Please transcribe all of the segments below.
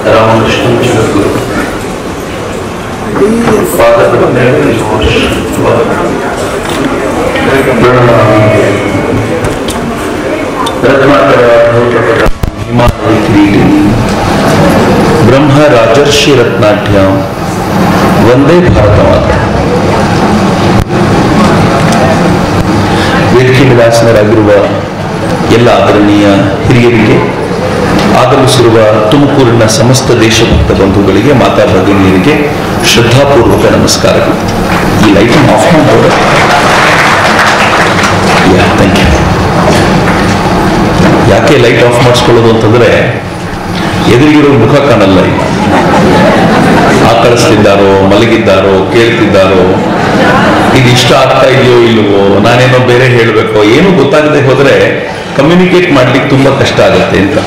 ರಾಮಕೃಷ್ಣ ಜಗದ್ಗುರು ಪಾದದ ಮೇಲೆ ಜೋಶ್ ರತ್ನಾಕರ ಧೌತಪದ ಹಿಮಾಲಯ ಕ್ರೀಡೆ ಬ್ರಹ್ಮ ರಾಜರ್ಷಿ ರತ್ನಾಢ್ಯ ಒಂದೇ ಭಾರತ ಮಾತ್ರ ವೇದಿಕೆ ವಿಲಾಸನರಾಗಿರುವ ಎಲ್ಲ ಆದರಣೀಯ ಹಿರಿಯರಿಗೆ ಆಗಮಿಸಿರುವ ತುಮಕೂರಿನ ಸಮಸ್ತ ದೇಶಭಕ್ತ ಬಂಧುಗಳಿಗೆ ಮಾತಾ ಭಗಿನಿಯರಿಗೆ ಶ್ರದ್ಧಾಪೂರ್ವಕ ನಮಸ್ಕಾರಗಳು ಈ ಲೈಟ್ ಆಫ್ ಮಾಡೋದು ಯಾ ಥ್ಯಾಂಕ್ ಯು ಯಾಕೆ ಲೈಟ್ ಆಫ್ ಮಾಡಿಸ್ಕೊಳ್ಳೋದು ಅಂತಂದ್ರೆ ಎದುರಿಗಿರೋ ಮುಖ ಕಾಣಲ್ಲ ಈಗ ಆಕಳಿಸ್ತಿದ್ದಾರೋ ಮಲಗಿದ್ದಾರೋ ಕೇಳ್ತಿದ್ದಾರೋ ಇದು ಇಷ್ಟ ಆಗ್ತಾ ಇದೆಯೋ ಇಲ್ವೋ ನಾನೇನೋ ಬೇರೆ ಹೇಳಬೇಕೋ ಏನು ಗೊತ್ತಾಗದೆ ಹೋದ್ರೆ ಕಮ್ಯುನಿಕೇಟ್ ಮಾಡ್ಲಿಕ್ಕೆ ತುಂಬಾ ಕಷ್ಟ ಆಗುತ್ತೆ ಅಂತ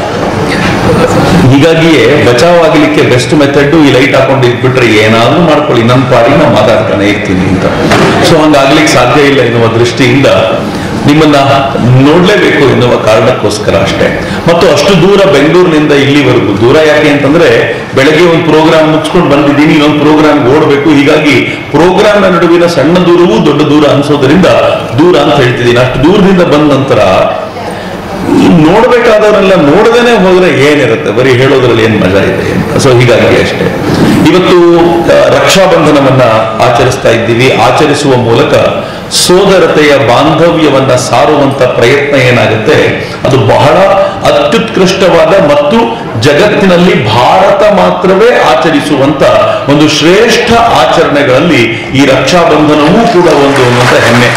ಹೀಗಾಗಿಯೇ ಬಚಾವ್ ಆಗ್ಲಿಕ್ಕೆ ಬೆಸ್ಟ್ ಮೆಥಡ್ ಈ ಲೈಟ್ ಹಾಕೊಂಡು ಇಟ್ಬಿಟ್ರೆ ಏನಾದ್ರೂ ಮಾಡ್ಕೊಳ್ಳಿ ನನ್ನ ಪಾಡಿಗೆ ನಾನು ಮಾತಾಡ್ತಾನೆ ಇರ್ತೀನಿ ಅಂತ ಸೊ ಹಂಗಾಗ್ಲಿಕ್ಕೆ ಸಾಧ್ಯ ಇಲ್ಲ ಎನ್ನುವ ದೃಷ್ಟಿಯಿಂದ ನಿಮ್ಮನ್ನ ನೋಡ್ಲೇಬೇಕು ಎನ್ನುವ ಕಾರಣಕ್ಕೋಸ್ಕರ ಅಷ್ಟೇ ಮತ್ತು ಅಷ್ಟು ದೂರ ಬೆಂಗಳೂರಿನಿಂದ ಇಲ್ಲಿವರೆಗೂ ದೂರ ಯಾಕೆ ಅಂತಂದ್ರೆ ಬೆಳಗ್ಗೆ ಒಂದು ಪ್ರೋಗ್ರಾಮ್ ಮುಗಿಸ್ಕೊಂಡು ಬಂದಿದ್ದೀನಿ ಇನ್ನೊಂದು ಪ್ರೋಗ್ರಾಮ್ ಓಡಬೇಕು ಹೀಗಾಗಿ ಪ್ರೋಗ್ರಾಮ್ ನಡುವಿನ ಸಣ್ಣ ದೂರವೂ ದೊಡ್ಡ ದೂರ ಅನ್ಸೋದ್ರಿಂದ ದೂರ ಅಂತ ಹೇಳ್ತಿದ್ದೀನಿ ಅಷ್ಟು ದೂರದಿಂದ ಬಂದ ನಂತರ ಈ ನೋಡ್ಬೇಕಾದವರೆಲ್ಲ ನೋಡದೇನೆ ಹೋದ್ರೆ ಏನಿರುತ್ತೆ ಬರೀ ಹೇಳೋದ್ರಲ್ಲಿ ಏನ್ ಮಜಾ ಇದೆ ಸೊ ಹೀಗಾಗಿ ಅಷ್ಟೇ ಇವತ್ತು ಆ, ರಕ್ಷಾಬಂಧನವನ್ನ ಆಚರಿಸ್ತಾ ಇದ್ದೀವಿ ಆಚರಿಸುವ ಮೂಲಕ ಸೋದರತೆಯ ಬಾಂಧವ್ಯವನ್ನ ಸಾರುವಂತ ಪ್ರಯತ್ನ ಏನಾಗುತ್ತೆ ಅದು ಬಹಳ ಅತ್ಯುತ್ಕೃಷ್ಟವಾದ ಮತ್ತು ಜಗತ್ತಿನಲ್ಲಿ ಭಾರತ ಮಾತ್ರವೇ ಆಚರಿಸುವಂತ ಒಂದು ಶ್ರೇಷ್ಠ ಆಚರಣೆಗಳಲ್ಲಿ ಈ ರಕ್ಷಾಬಂಧನವೂ ಕೂಡ ಒಂದು ಅನ್ನುವಂತ ಹೆಮ್ಮೆ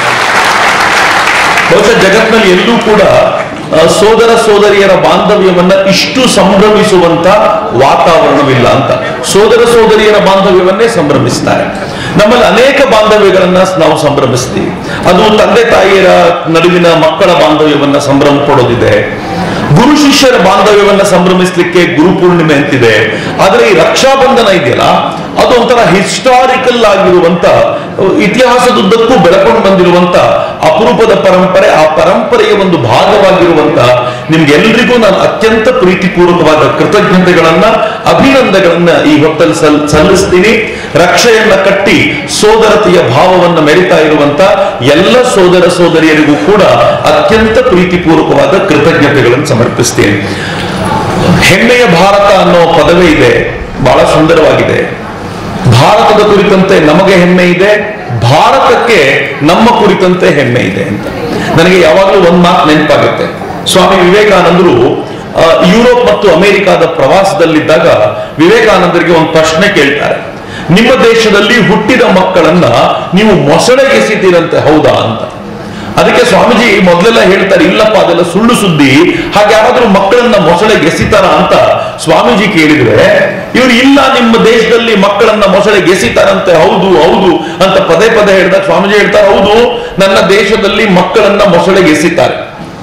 ಬಹುಶಃ ಜಗತ್ತಿನಲ್ಲಿ ಎಲ್ಲೂ ಕೂಡ ಆ, ಸೋದರ ಸೋದರಿಯರ ಬಾಂಧವ್ಯವನ್ನ ಇಷ್ಟು ಸಂಭ್ರಮಿಸುವಂತ ವಾತಾವರಣವಿಲ್ಲ ಅಂತ ಸೋದರ ಸೋದರಿಯರ ಬಾಂಧವ್ಯವನ್ನೇ ಸಂಭ್ರಮಿಸ್ತಾರೆ ನಮ್ಮಲ್ಲಿ ಅನೇಕ ಬಾಂಧವ್ಯಗಳನ್ನ ನಾವು ಸಂಭ್ರಮಿಸ್ತೀವಿ ಅದು ತಂದೆ ತಾಯಿಯರ ನಡುವಿನ ಮಕ್ಕಳ ಬಾಂಧವ್ಯವನ್ನ ಸಂಭ್ರಮ ಪಡೋದಿದೆ ಗುರು ಶಿಷ್ಯರ ಬಾಂಧವ್ಯವನ್ನ ಸಂಭ್ರಮಿಸ್ಲಿಕ್ಕೆ ಗುರು ಪೂರ್ಣಿಮೆ ಅಂತಿದೆ ಆದ್ರೆ ಈ ರಕ್ಷಾಬಂಧನ ಇದೆಯಲ್ಲ ಅದು ಒಂಥರ ಹಿಸ್ಟಾರಿಕಲ್ ಆಗಿರುವಂತ ಇತಿಹಾಸದುದ್ದಕ್ಕೂ ಬೆಳಕೊಂಡು ಬಂದಿರುವಂತ ಅಪರೂಪದ ಪರಂಪರೆ ಆ ಪರಂಪರೆಯ ಒಂದು ಭಾಗವಾಗಿರುವಂತ ನಿಮ್ಗೆಲ್ರಿಗೂ ನಾನು ಅತ್ಯಂತ ಪ್ರೀತಿಪೂರ್ವಕವಾದ ಕೃತಜ್ಞತೆಗಳನ್ನ ಅಭಿನಂದನೆಗಳನ್ನ ಈ ಹೊತ್ತಲ್ಲಿ ಸಲ್ ಸಲ್ಲಿಸ್ತೀನಿ ರಕ್ಷೆಯನ್ನ ಕಟ್ಟಿ ಸೋದರತೆಯ ಭಾವವನ್ನ ಮೆರಿತಾ ಇರುವಂತ ಎಲ್ಲ ಸೋದರ ಸೋದರಿಯರಿಗೂ ಕೂಡ ಅತ್ಯಂತ ಪ್ರೀತಿಪೂರ್ವಕವಾದ ಕೃತಜ್ಞತೆಗಳನ್ನು ಸಮರ್ಪಿಸ್ತೇನೆ ಹೆಮ್ಮೆಯ ಭಾರತ ಅನ್ನೋ ಪದವೇ ಇದೆ ಬಹಳ ಸುಂದರವಾಗಿದೆ ಭಾರತದ ಕುರಿತಂತೆ ನಮಗೆ ಹೆಮ್ಮೆ ಇದೆ ಭಾರತಕ್ಕೆ ನಮ್ಮ ಕುರಿತಂತೆ ಹೆಮ್ಮೆ ಇದೆ ಅಂತ ನನಗೆ ಯಾವಾಗಲೂ ಒಂದ್ ಮಾತು ನೆನಪಾಗುತ್ತೆ ಸ್ವಾಮಿ ವಿವೇಕಾನಂದರು ಆ, ಯುರೋಪ್ ಮತ್ತು ಅಮೆರಿಕಾದ ಪ್ರವಾಸದಲ್ಲಿದ್ದಾಗ ವಿವೇಕಾನಂದರಿಗೆ ಒಂದು ಪ್ರಶ್ನೆ ಕೇಳ್ತಾರೆ ನಿಮ್ಮ ದೇಶದಲ್ಲಿ ಹುಟ್ಟಿದ ಮಕ್ಕಳನ್ನ ನೀವು ಮೊಸಳೆಗೆಸಿತೀರಂತೆ ಹೌದಾ ಅಂತ ಅದಕ್ಕೆ ಸ್ವಾಮೀಜಿ ಮೊದಲೆಲ್ಲ ಹೇಳ್ತಾರೆ ಇಲ್ಲಪ್ಪ ಅದೆಲ್ಲ ಸುಳ್ಳು ಸುದ್ದಿ ಹಾಗೆ ಯಾರಾದ್ರೂ ಮಕ್ಕಳನ್ನ ಮೊಸಳೆಗೆ ಎಸಿತಾರ ಅಂತ ಸ್ವಾಮೀಜಿ ಕೇಳಿದ್ರೆ ಇವ್ರು ಇಲ್ಲ ನಿಮ್ಮ ದೇಶದಲ್ಲಿ ಮಕ್ಕಳನ್ನ ಮೊಸಳೆಗೆ ಎಸಿತಾರಂತೆ ಹೌದು ಹೌದು ಅಂತ ಪದೇ ಪದೇ ಹೇಳಿದಾಗ ಸ್ವಾಮೀಜಿ ಹೇಳ್ತಾರೆ ಹೌದು ನನ್ನ ದೇಶದಲ್ಲಿ ಮಕ್ಕಳನ್ನ ಮೊಸಳೆಗೆ ಎಸಿತಾರೆ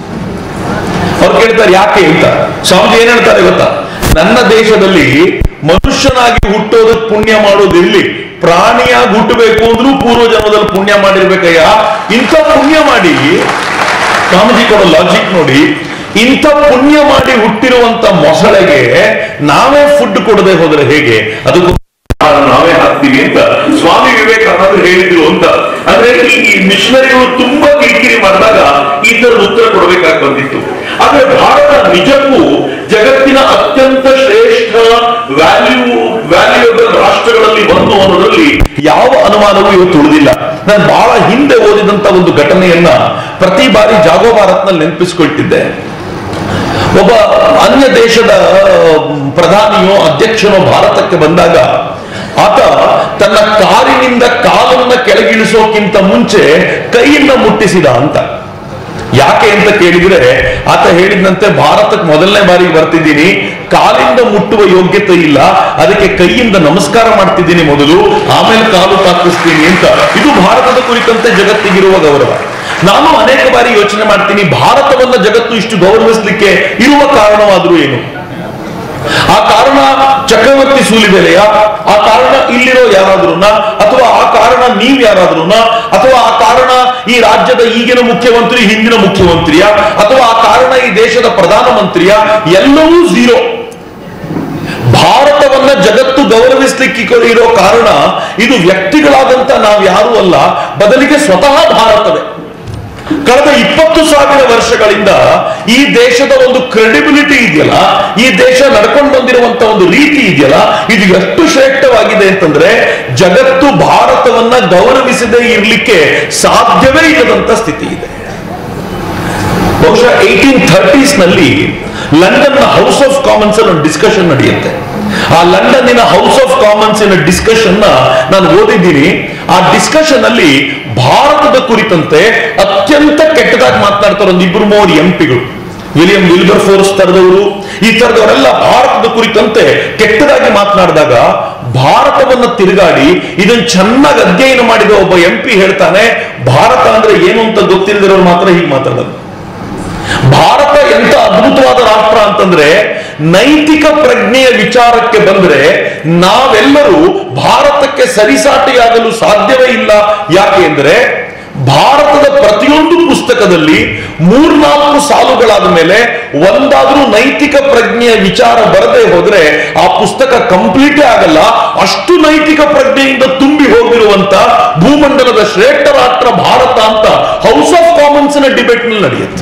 ಅವ್ರು ಕೇಳ್ತಾರೆ ಯಾಕೆ ಅಂತ ಸ್ವಾಮೀಜಿ ಏನ್ ಹೇಳ್ತಾರೆ ಗೊತ್ತಾ ನನ್ನ ದೇಶದಲ್ಲಿ ಮನುಷ್ಯನಾಗಿ ಹುಟ್ಟೋದಕ್ಕೆ ಪುಣ್ಯ ಮಾಡೋದಿರ್ಲಿ ಪ್ರಾಣಿಯಾಗಿ ಹುಟ್ಟಬೇಕು ಅಂದ್ರೂ ಪೂರ್ವ ಜನ್ಮದಲ್ಲಿ ಪುಣ್ಯ ಮಾಡಿರ್ಬೇಕಯ್ಯ ಇಂಥ ಪುಣ್ಯ ಮಾಡಿ ಸ್ವಾಮೀಜಿ ಕೊಡೋ ಲಾಜಿಕ್ ನೋಡಿ ಇಂಥ ಪುಣ್ಯ ಮಾಡಿ ಹುಟ್ಟಿರುವಂತ ಮೊಸಳೆಗೆ ನಾವೇ ಫುಡ್ ಕೊಡದೆ ಹೋದ್ರೆ ಹೇಗೆ ಅದಕ್ಕೂ ನಾವೇ ಹಾಕ್ತೀವಿ ಅಂತ ಸ್ವಾಮಿ ವಿವೇಕಾನಂದರು ಹೇಳಿದ್ರು ಅಂತ ಅಂದ್ರೆ ಈ ಮಿಷನರಿಗಳು ತುಂಬಾ ಕಿರಿಕಿರಿ ಮಾಡಿದಾಗ ಈ ತರದ ಉತ್ತರ ಕೊಡಬೇಕಾಗಿ ಬಂದಿತ್ತು ಆದ್ರೆ ಭಾರತ ನಿಜಕ್ಕೂ ಜಗತ್ತಿನ ಅತ್ಯಂತ ಶ್ರೇಷ್ಠ ವ್ಯಾಲ್ಯೂ ವ್ಯಾಲ್ಯೂಬಲ್ ರಾಷ್ಟ್ರಗಳಲ್ಲಿ ಒಂದು ಅನ್ನೋದ್ರಲ್ಲಿ ಯಾವ ಅನುಮಾನವೂ ಇವತ್ತು ಉಳಿದಿಲ್ಲ ನಾನು ಬಹಳ ಹಿಂದೆ ಓದಿದಂತ ಒಂದು ಘಟನೆಯನ್ನ ಪ್ರತಿ ಬಾರಿ ಜಾಗೋ ಭಾರತ್ನಲ್ಲಿ ನೆನಪಿಸ್ಕೊಳ್ತಿದ್ದೆ ಒಬ್ಬ ಅನ್ಯ ದೇಶದ ಪ್ರಧಾನಿಯೋ ಅಧ್ಯಕ್ಷನೋ ಭಾರತಕ್ಕೆ ಬಂದಾಗ ಆತ ತನ್ನ ಕಾರಿನಿಂದ ಕಾಲನ್ನ ಕೆಳಗಿಳಿಸೋಕ್ಕಿಂತ ಮುಂಚೆ ಕೈಯನ್ನ ಮುಟ್ಟಿಸಿದ ಅಂತ ಯಾಕೆ ಅಂತ ಕೇಳಿದ್ರೆ ಆತ ಹೇಳಿದಂತೆ ಭಾರತಕ್ಕೆ ಮೊದಲನೇ ಬಾರಿಗೆ ಬರ್ತಿದ್ದೀನಿ ಕಾಲಿಂದ ಮುಟ್ಟುವ ಯೋಗ್ಯತೆ ಇಲ್ಲ ಅದಕ್ಕೆ ಕೈಯಿಂದ ನಮಸ್ಕಾರ ಮಾಡ್ತಿದ್ದೀನಿ ಮೊದಲು ಆಮೇಲೆ ಕಾಲು ತಾಕಿಸ್ತೀನಿ ಅಂತ ಇದು ಭಾರತದ ಕುರಿತಂತೆ ಜಗತ್ತಿಗಿರುವ ಗೌರವ ನಾನು ಅನೇಕ ಬಾರಿ ಯೋಚನೆ ಮಾಡ್ತೀನಿ ಭಾರತವನ್ನ ಜಗತ್ತು ಇಷ್ಟು ಗೌರವಿಸಲಿಕ್ಕೆ ಇರುವ ಕಾರಣವಾದ್ರೂ ಏನು ಆ ಕಾರಣ ಚಕ್ರವರ್ತಿ ಸೂಲಿಬೆಲೆಯ ಆ ಕಾರಣ ಇಲ್ಲಿರೋ ಯಾರಾದ್ರೂನ ಅಥವಾ ಆ ಕಾರಣ ನೀವ್ ಯಾರಾದ್ರೂನ ಅಥವಾ ಆ ಕಾರಣ ಈ ರಾಜ್ಯದ ಈಗಿನ ಮುಖ್ಯಮಂತ್ರಿ ಹಿಂದಿನ ಮುಖ್ಯಮಂತ್ರಿಯ ಅಥವಾ ಆ ಕಾರಣ ಈ ದೇಶದ ಪ್ರಧಾನಮಂತ್ರಿಯ ಎಲ್ಲವೂ ಝೀರೋ ಭಾರತ ಗೌರವಿಸ್ಲಿಕ್ಕೆ ಇರೋ ಕಾರಣ ಇದು ವ್ಯಕ್ತಿಗಳಾದಂತ ನಾವು ಯಾರು ಅಲ್ಲ ಬದಲಿಗೆ ಸ್ವತಃ ಭಾರತವೇ ಕಳೆದ ಇಪ್ಪತ್ತು ಸಾವಿರ ವರ್ಷಗಳಿಂದ ಈ ದೇಶದ ಒಂದು ಕ್ರೆಡಿಬಿಲಿಟಿ ಇದೆಯಲ್ಲ ಈ ದೇಶ ನಡ್ಕೊಂಡು ಬಂದಿರುವಂತ ಒಂದು ರೀತಿ ಇದೆಯಲ್ಲ ಇದು ಎಷ್ಟು ಶ್ರೇಷ್ಠವಾಗಿದೆ ಅಂತಂದ್ರೆ ಜಗತ್ತು ಭಾರತವನ್ನ ಗೌರವಿಸದೇ ಇರಲಿಕ್ಕೆ ಸಾಧ್ಯವೇ ಇಲ್ಲದಂತ ಸ್ಥಿತಿ ಇದೆ ಬಹುಶಃ ಏಯ್ಟೀನ್ ಥರ್ಟೀಸ್ ನಲ್ಲಿ ಲಂಡನ್ ನ ಹೌಸ್ ಆಫ್ ಕಾಮನ್ಸ್ ಅಲ್ಲಿ ಒಂದು ಡಿಸ್ಕಷನ್ ನಡೆಯುತ್ತೆ ಆ ಲಂಡನ್ನಿನ ಹೌಸ್ ಆಫ್ ಕಾಮನ್ಸ್ ಡಿಸ್ಕಷನ್ ನ ನಾನು ಓದಿದ್ದೀನಿ ಆ ಡಿಸ್ಕಷನ್ ಅಲ್ಲಿ ಭಾರತದ ಕುರಿತಂತೆ ಅತ್ಯಂತ ಕೆಟ್ಟದಾಗಿ ಮಾತನಾಡ್ತಾರೆ ಒಂದು ಇಬ್ರು ಮೂವರು ಎಂಪಿಗಳು ವಿಲಿಯಂ ವಿಲ್ಬರ್ ಫೋರ್ಸ್ ತರದವರು ಈ ತರದವರೆಲ್ಲ ಭಾರತದ ಕುರಿತಂತೆ ಕೆಟ್ಟದಾಗಿ ಮಾತನಾಡಿದಾಗ ಭಾರತವನ್ನ ತಿರುಗಾಡಿ ಇದನ್ನ ಚೆನ್ನಾಗಿ ಅಧ್ಯಯನ ಮಾಡಿದ ಒಬ್ಬ ಎಂಪಿ ಹೇಳ್ತಾನೆ ಭಾರತ ಅಂದ್ರೆ ಏನು ಅಂತ ಗೊತ್ತಿಲ್ಲದಿರೋರು ಮಾತ್ರ ಹೀಗೆ ಮಾತಾಡೋದು ಭಾರತ ಎಂತ ಅದ್ಭುತವಾದ ರಾಷ್ಟ್ರ ಅಂತಂದ್ರೆ ನೈತಿಕ ಪ್ರಜ್ಞೆಯ ವಿಚಾರಕ್ಕೆ ಬಂದ್ರೆ ನಾವೆಲ್ಲರೂ ಭಾರತಕ್ಕೆ ಸರಿಸಾಟಿಯಾಗಲು ಸಾಧ್ಯವೇ ಇಲ್ಲ ಯಾಕೆ ಅಂದ್ರೆ ಭಾರತದ ಪ್ರತಿಯೊಂದು ಪುಸ್ತಕದಲ್ಲಿ ಮೂರ್ನಾಲ್ಕು ಸಾಲುಗಳಾದ ಮೇಲೆ ಒಂದಾದ್ರೂ ನೈತಿಕ ಪ್ರಜ್ಞೆಯ ವಿಚಾರ ಬರದೆ ಹೋದ್ರೆ ಆ ಪುಸ್ತಕ ಕಂಪ್ಲೀಟೇ ಆಗಲ್ಲ ಅಷ್ಟು ನೈತಿಕ ಪ್ರಜ್ಞೆಯಿಂದ ತುಂಬಿ ಹೋಗಿರುವಂತ ಭೂಮಂಡಲದ ಶ್ರೇಷ್ಠ ರಾಷ್ಟ್ರ ಭಾರತ ಅಂತ ಹೌಸ್ ಆಫ್ ಕಾಮನ್ಸ್ ನ ಡಿಬೇಟ್ ನಲ್ಲಿ ನಡೆಯುತ್ತೆ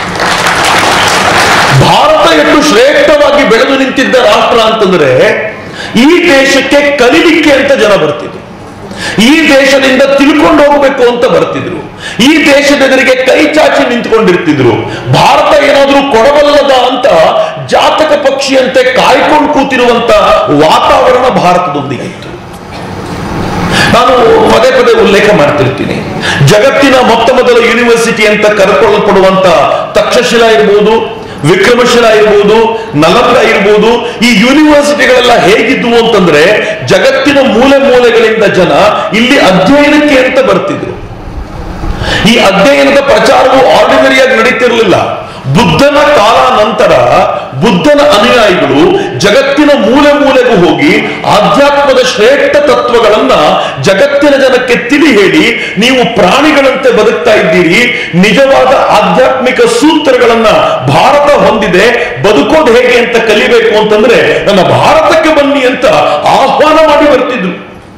ಭಾರತ ಎಷ್ಟು ಶ್ರೇಷ್ಠವಾಗಿ ಬೆಳೆದು ನಿಂತಿದ್ದ ರಾಷ್ಟ್ರ ಅಂತಂದ್ರೆ ಈ ದೇಶಕ್ಕೆ ಕಲಿಲಿಕ್ಕೆ ಅಂತ ಜನ ಬರ್ತಿದ್ರು ಈ ದೇಶದಿಂದ ತಿಳ್ಕೊಂಡು ಹೋಗಬೇಕು ಅಂತ ಬರ್ತಿದ್ರು ಈ ದೇಶದ ಎದುರಿಗೆ ಕೈ ಚಾಚಿ ನಿಂತ್ಕೊಂಡಿರ್ತಿದ್ರು ಭಾರತ ಏನಾದ್ರೂ ಕೊಡಬಲ್ಲದ ಅಂತ ಜಾತಕ ಪಕ್ಷಿಯಂತೆ ಕಾಯ್ಕೊಂಡು ಕೂತಿರುವಂತ ವಾತಾವರಣ ಭಾರತದೊಂದಿಗೆ ಇತ್ತು ನಾನು ಪದೇ ಪದೇ ಉಲ್ಲೇಖ ಮಾಡ್ತಿರ್ತೀನಿ ಜಗತ್ತಿನ ಮೊತ್ತ ಮೊದಲ ಯೂನಿವರ್ಸಿಟಿ ಅಂತ ಕರೆಕೊಳ್ಳಲ್ಪಡುವಂತ ತಕ್ಷಶಿಲಾ ಇರ್ಬೋದು ವಿಕ್ರಮಶಿಲಾ ಇರ್ಬೋದು ನಲಂದ ಇರ್ಬೋದು ಈ ಯೂನಿವರ್ಸಿಟಿಗಳೆಲ್ಲ ಹೇಗಿದ್ವು ಅಂತಂದ್ರೆ ಜಗತ್ತಿನ ಮೂಲೆ ಮೂಲೆಗಳಿಂದ ಜನ ಇಲ್ಲಿ ಅಧ್ಯಯನಕ್ಕೆ ಅಂತ ಬರ್ತಿದ್ರು ಈ ಅಧ್ಯಯನದ ಪ್ರಚಾರವು ಆರ್ಡಿನರಿಯಾಗಿ ನಡೀತಿರ್ಲಿಲ್ಲ ಬುದ್ಧನ ಕಾಲ ನಂತರ ಬುದ್ಧನ ಅನುಯಾಯಿಗಳು ಜಗತ್ತಿನ ಮೂಲೆ ಮೂಲೆಗೂ ಹೋಗಿ ಆಧ್ಯಾತ್ಮದ ಶ್ರೇಷ್ಠ ತತ್ವಗಳನ್ನ ಜಗತ್ತಿನ ಜನಕ್ಕೆ ತಿಳಿ ಹೇಳಿ ನೀವು ಪ್ರಾಣಿಗಳಂತೆ ಬದುಕ್ತಾ ಇದ್ದೀರಿ ನಿಜವಾದ ಆಧ್ಯಾತ್ಮಿಕ ಸೂತ್ರಗಳನ್ನ ಭಾರತ ಹೊಂದಿದೆ ಬದುಕೋದು ಹೇಗೆ ಅಂತ ಕಲಿಬೇಕು ಅಂತಂದ್ರೆ ನನ್ನ ಭಾರತಕ್ಕೆ ಬನ್ನಿ ಅಂತ ಆಹ್ವಾನ ಮಾಡಿ ಬರ್ತಿದ್ರು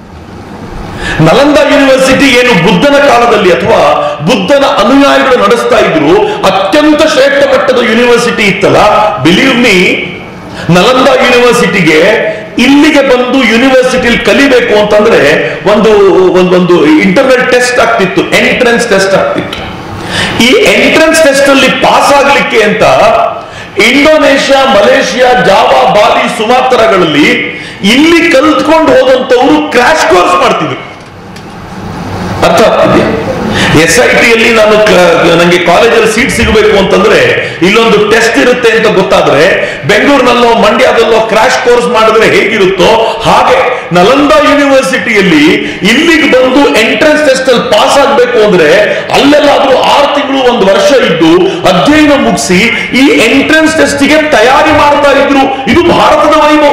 ನಲಂದ ಯೂನಿವರ್ಸಿಟಿ ಏನು ಬುದ್ಧನ ಕಾಲದಲ್ಲಿ ಅಥವಾ ಬುದ್ಧನ ಅನುಯಾಯಿಗಳು ನಡೆಸ್ತಾ ಇದ್ರು ಅತ್ಯಂತ ಶ್ರೇಷ್ಠ ಮಟ್ಟದ ಯೂನಿವರ್ಸಿಟಿ ಇತ್ತಲ್ಲ ಬಿಲೀವ್ ಮೀ ನಲಂದ ಯೂನಿವರ್ಸಿಟಿಗೆ ಇಲ್ಲಿಗೆ ಬಂದು ಯೂನಿವರ್ಸಿಟಿಲಿ ಕಲಿಬೇಕು ಅಂತಂದ್ರೆ ಒಂದು ಒಂದು ಒಂದು ಇಂಟರ್ನಲ್ ಟೆಸ್ಟ್ ಆಗ್ತಿತ್ತು ಎಂಟ್ರೆನ್ಸ್ ಟೆಸ್ಟ್ ಆಗ್ತಿತ್ತು ಈ ಎಂಟ್ರೆನ್ಸ್ ಟೆಸ್ಟ್ ಅಲ್ಲಿ ಪಾಸ್ ಆಗ್ಲಿಕ್ಕೆ ಅಂತ ಇಂಡೋನೇಷ್ಯಾ ಮಲೇಷಿಯಾ ಜಾವಾ ಬಾಲಿ ಸುಮಾತ್ರಗಳಲ್ಲಿ ಇಲ್ಲಿ ಕಲ್ತ್ಕೊಂಡು ಹೋದಂತವರು ಕ್ರಾಶ್ ಕೋರ್ಸ್ ಮಾಡ್ತಿದ್ರು ಅರ್ಥ ಆಗ್ತಿದ್ಯಾ ಎಸ್ ಐ ಟಿಯಲ್ಲಿ ನಾನು ನನಗೆ ಕಾಲೇಜಲ್ಲಿ ಸೀಟ್ ಸಿಗಬೇಕು ಅಂತಂದ್ರೆ ಇಲ್ಲೊಂದು ಟೆಸ್ಟ್ ಇರುತ್ತೆ ಅಂತ ಗೊತ್ತಾದ್ರೆ ಬೆಂಗಳೂರಿನಲ್ಲೋ ಮಂಡ್ಯದಲ್ಲೋ ಕ್ರಾಶ್ ಕೋರ್ಸ್ ಮಾಡಿದ್ರೆ ಹೇಗಿರುತ್ತೋ ಹಾಗೆ ನಲಂದ ಯೂನಿವರ್ಸಿಟಿಯಲ್ಲಿ ಇಲ್ಲಿಗೆ ಬಂದು ಎಂಟ್ರೆನ್ಸ್ ಟೆಸ್ಟ್ ಅಲ್ಲಿ ಪಾಸ್ ಆಗ್ಬೇಕು ಅಂದ್ರೆ ಅಲ್ಲೆಲ್ಲಾದ್ರೂ ಆರು ತಿಂಗಳು ಒಂದು ವರ್ಷ ಇದ್ದು ಅಧ್ಯಯನ ಮುಗಿಸಿ ಈ ಎಂಟ್ರೆನ್ಸ್ ಟೆಸ್ಟ್ಗೆ ತಯಾರಿ ಮಾಡ್ತಾ ಇದ್ರು ಇದು ಭಾರತದ ವೈಭವ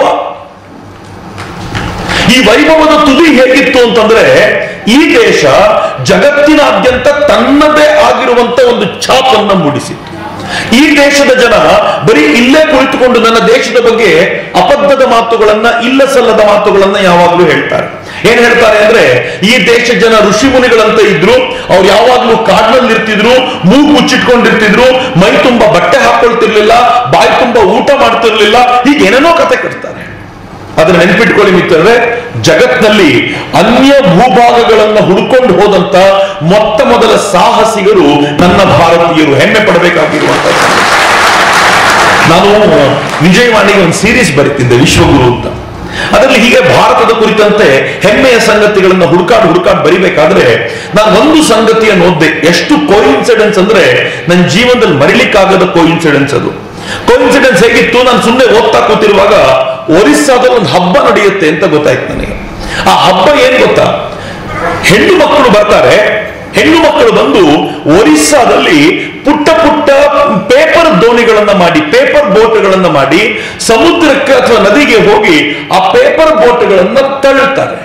ಈ ವೈಭವದ ತುದಿ ಹೇಗಿತ್ತು ಅಂತಂದ್ರೆ ಈ ದೇಶ ಜಗತ್ತಿನಾದ್ಯಂತ ತನ್ನದೇ ಆಗಿರುವಂತ ಒಂದು ಛಾಪನ್ನ ಮೂಡಿಸಿತ್ತು ಈ ದೇಶದ ಜನ ಬರೀ ಇಲ್ಲೇ ಕುಳಿತುಕೊಂಡು ನನ್ನ ದೇಶದ ಬಗ್ಗೆ ಅಬದ್ಧದ ಮಾತುಗಳನ್ನ ಇಲ್ಲ ಸಲ್ಲದ ಮಾತುಗಳನ್ನ ಯಾವಾಗ್ಲೂ ಹೇಳ್ತಾರೆ ಏನ್ ಹೇಳ್ತಾರೆ ಅಂದ್ರೆ ಈ ದೇಶದ ಜನ ಋಷಿ ಮುನಿಗಳಂತ ಇದ್ರು ಅವ್ರು ಯಾವಾಗ್ಲೂ ಕಾಡ್ನಲ್ಲಿ ಇರ್ತಿದ್ರು ಮೂಗು ಮುಚ್ಚಿಟ್ಕೊಂಡಿರ್ತಿದ್ರು ಮೈ ತುಂಬಾ ಬಟ್ಟೆ ಹಾಕೊಳ್ತಿರ್ಲಿಲ್ಲ ಬಾಯಿ ತುಂಬಾ ಊಟ ಮಾಡ್ತಿರ್ಲಿಲ್ಲ ಹೀಗೆ ಏನೇನೋ ಕತೆ ಕಟ್ತಾರೆ ಅದನ್ನ ನೆನ್ಪಿಟ್ಕೊಳ್ಳಿ ಮಿತ್ರರೇ ಜಗತ್ನಲ್ಲಿ ಅನ್ಯ ಭೂಭಾಗಗಳನ್ನ ಹುಡ್ಕೊಂಡು ಹೋದಂತ ಮೊತ್ತ ಮೊದಲ ಸಾಹಸಿಗರು ನನ್ನ ಭಾರತೀಯರು ಹೆಮ್ಮೆ ಪಡಬೇಕಾಗಿರುವಂತ ನಾನು ವಿಜಯವಾಣಿಗೆ ಒಂದು ಸೀರೀಸ್ ಬರೀತಿದ್ದೆ ವಿಶ್ವಗುರು ಅಂತ ಅದರಲ್ಲಿ ಹೀಗೆ ಭಾರತದ ಕುರಿತಂತೆ ಹೆಮ್ಮೆಯ ಸಂಗತಿಗಳನ್ನ ಹುಡುಕಾಡ್ ಹುಡುಕಾಡ್ ಬರಿಬೇಕಾದ್ರೆ ನಾನು ಒಂದು ಸಂಗತಿಯನ್ನು ಓದ್ದೆ ಎಷ್ಟು ಕೋಇನ್ಸಿಡೆನ್ಸ್ ಅಂದ್ರೆ ನನ್ನ ಜೀವನದಲ್ಲಿ ಮರಿಲಿಕ್ಕಾಗದ ಕೋಇನ್ಸಿಡೆನ್ಸ್ ಅದು ಕೋಇನ್ಸಿಡೆನ್ಸ್ ಹೇಗಿತ್ತು ನಾನು ಸುಮ್ಮನೆ ಓದ್ತಾ ಕೂತಿರುವಾಗ ಒರಿಸ್ಸಾದಲ್ಲಿ ಒಂದು ಹಬ್ಬ ನಡೆಯುತ್ತೆ ಅಂತ ಗೊತ್ತಾಯ್ತು ನನಗೆ ಆ ಹಬ್ಬ ಏನ್ ಗೊತ್ತಾ ಹೆಣ್ಣು ಮಕ್ಕಳು ಬರ್ತಾರೆ ಹೆಣ್ಣು ಮಕ್ಕಳು ಬಂದು ಒರಿಸ್ಸಾದಲ್ಲಿ ಪುಟ್ಟ ಪುಟ್ಟ ಪೇಪರ್ ದೋಣಿಗಳನ್ನ ಮಾಡಿ ಪೇಪರ್ ಬೋಟ್ಗಳನ್ನ ಮಾಡಿ ಸಮುದ್ರಕ್ಕೆ ಅಥವಾ ನದಿಗೆ ಹೋಗಿ ಆ ಪೇಪರ್ ಬೋಟ್ಗಳನ್ನ ತಳ್ಳುತ್ತಾರೆ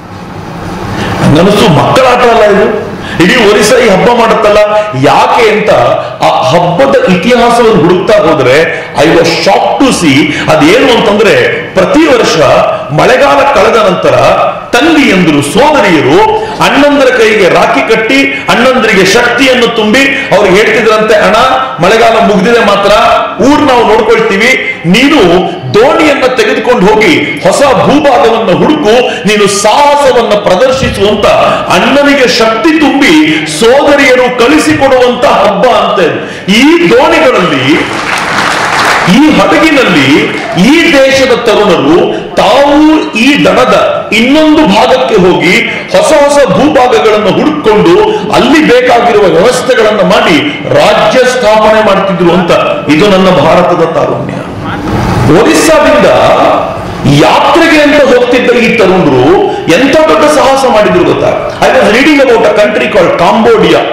ನನಸು ಮಕ್ಕಳ ಆಟ ಅಲ್ಲ ಇದು ಇಡೀ ಒರಿಸ್ಸಾ ಈ ಹಬ್ಬ ಮಾಡುತ್ತಲ್ಲ ಯಾಕೆ ಅಂತ ಆ ಹಬ್ಬದ ಇತಿಹಾಸವನ್ನು ಹುಡುಕ್ತಾ ಹೋದ್ರೆ I was shock to see ಅದೇನು ಅಂತಂದ್ರೆ ಪ್ರತಿ ವರ್ಷ ಮಳೆಗಾಲ ಕಳೆದ ನಂತರ ತಂಗಿಯಂದರು ಸೋದರಿಯರು ಅಣ್ಣಂದರ ಕೈಗೆ ರಾಖಿ ಕಟ್ಟಿ ಅಣ್ಣಂದರಿಗೆ ಶಕ್ತಿಯನ್ನು ತುಂಬಿ ಅವ್ರಿಗೆ ಹೇಳ್ತಿದ್ರಂತೆ ಅಣ್ಣ ಮಳೆಗಾಲ ಮುಗ್ದಿದೆ ಮಾತ್ರ ಊರ್ ನಾವು ನೋಡ್ಕೊಳ್ತೀವಿ ನೀನು ದೋಣಿಯನ್ನ ತೆಗೆದುಕೊಂಡು ಹೋಗಿ ಹೊಸ ಭೂಭಾಗವನ್ನು ಹುಡುಕು ನೀನು ಸಾಹಸವನ್ನ ಪ್ರದರ್ಶಿಸುವಂತ ಅಣ್ಣನಿಗೆ ಶಕ್ತಿ ತುಂಬಿ ಸೋದರಿಯರು ಕಳಿಸಿಕೊಡುವಂತ ಹಬ್ಬ ಅಂತ ಇದು. ಈ ದೋಣಿಗಳಲ್ಲಿ ಈ ಹಡಗಿನಲ್ಲಿ ಈ ದೇಶದ ತರುಣರು ತಾವು ಈ ದಡದ ಇನ್ನೊಂದು ಭಾಗಕ್ಕೆ ಹೋಗಿ ಹೊಸ ಹೊಸ ಭೂಭಾಗಗಳನ್ನು ಹುಡುಕೊಂಡು ಅಲ್ಲಿ ಬೇಕಾಗಿರುವ ವ್ಯವಸ್ಥೆಗಳನ್ನು ಮಾಡಿ ರಾಜ್ಯ ಸ್ಥಾಪನೆ ಮಾಡ್ತಿದ್ರು ಅಂತ ಇದು ನನ್ನ ಭಾರತದ ತಾರುಣ್ಯ ಒರಿಸ್ಸಾದಿಂದ ಯಾತ್ರೆಗೆ ಅಂತ ಹೋಗ್ತಿದ್ದ ಈ ತರುಣರು ಎಂತ ದೊಡ್ಡ ಸಾಹಸ ಮಾಡಿದ್ರು ಗೊತ್ತಾ I was reading about a country called Cambodia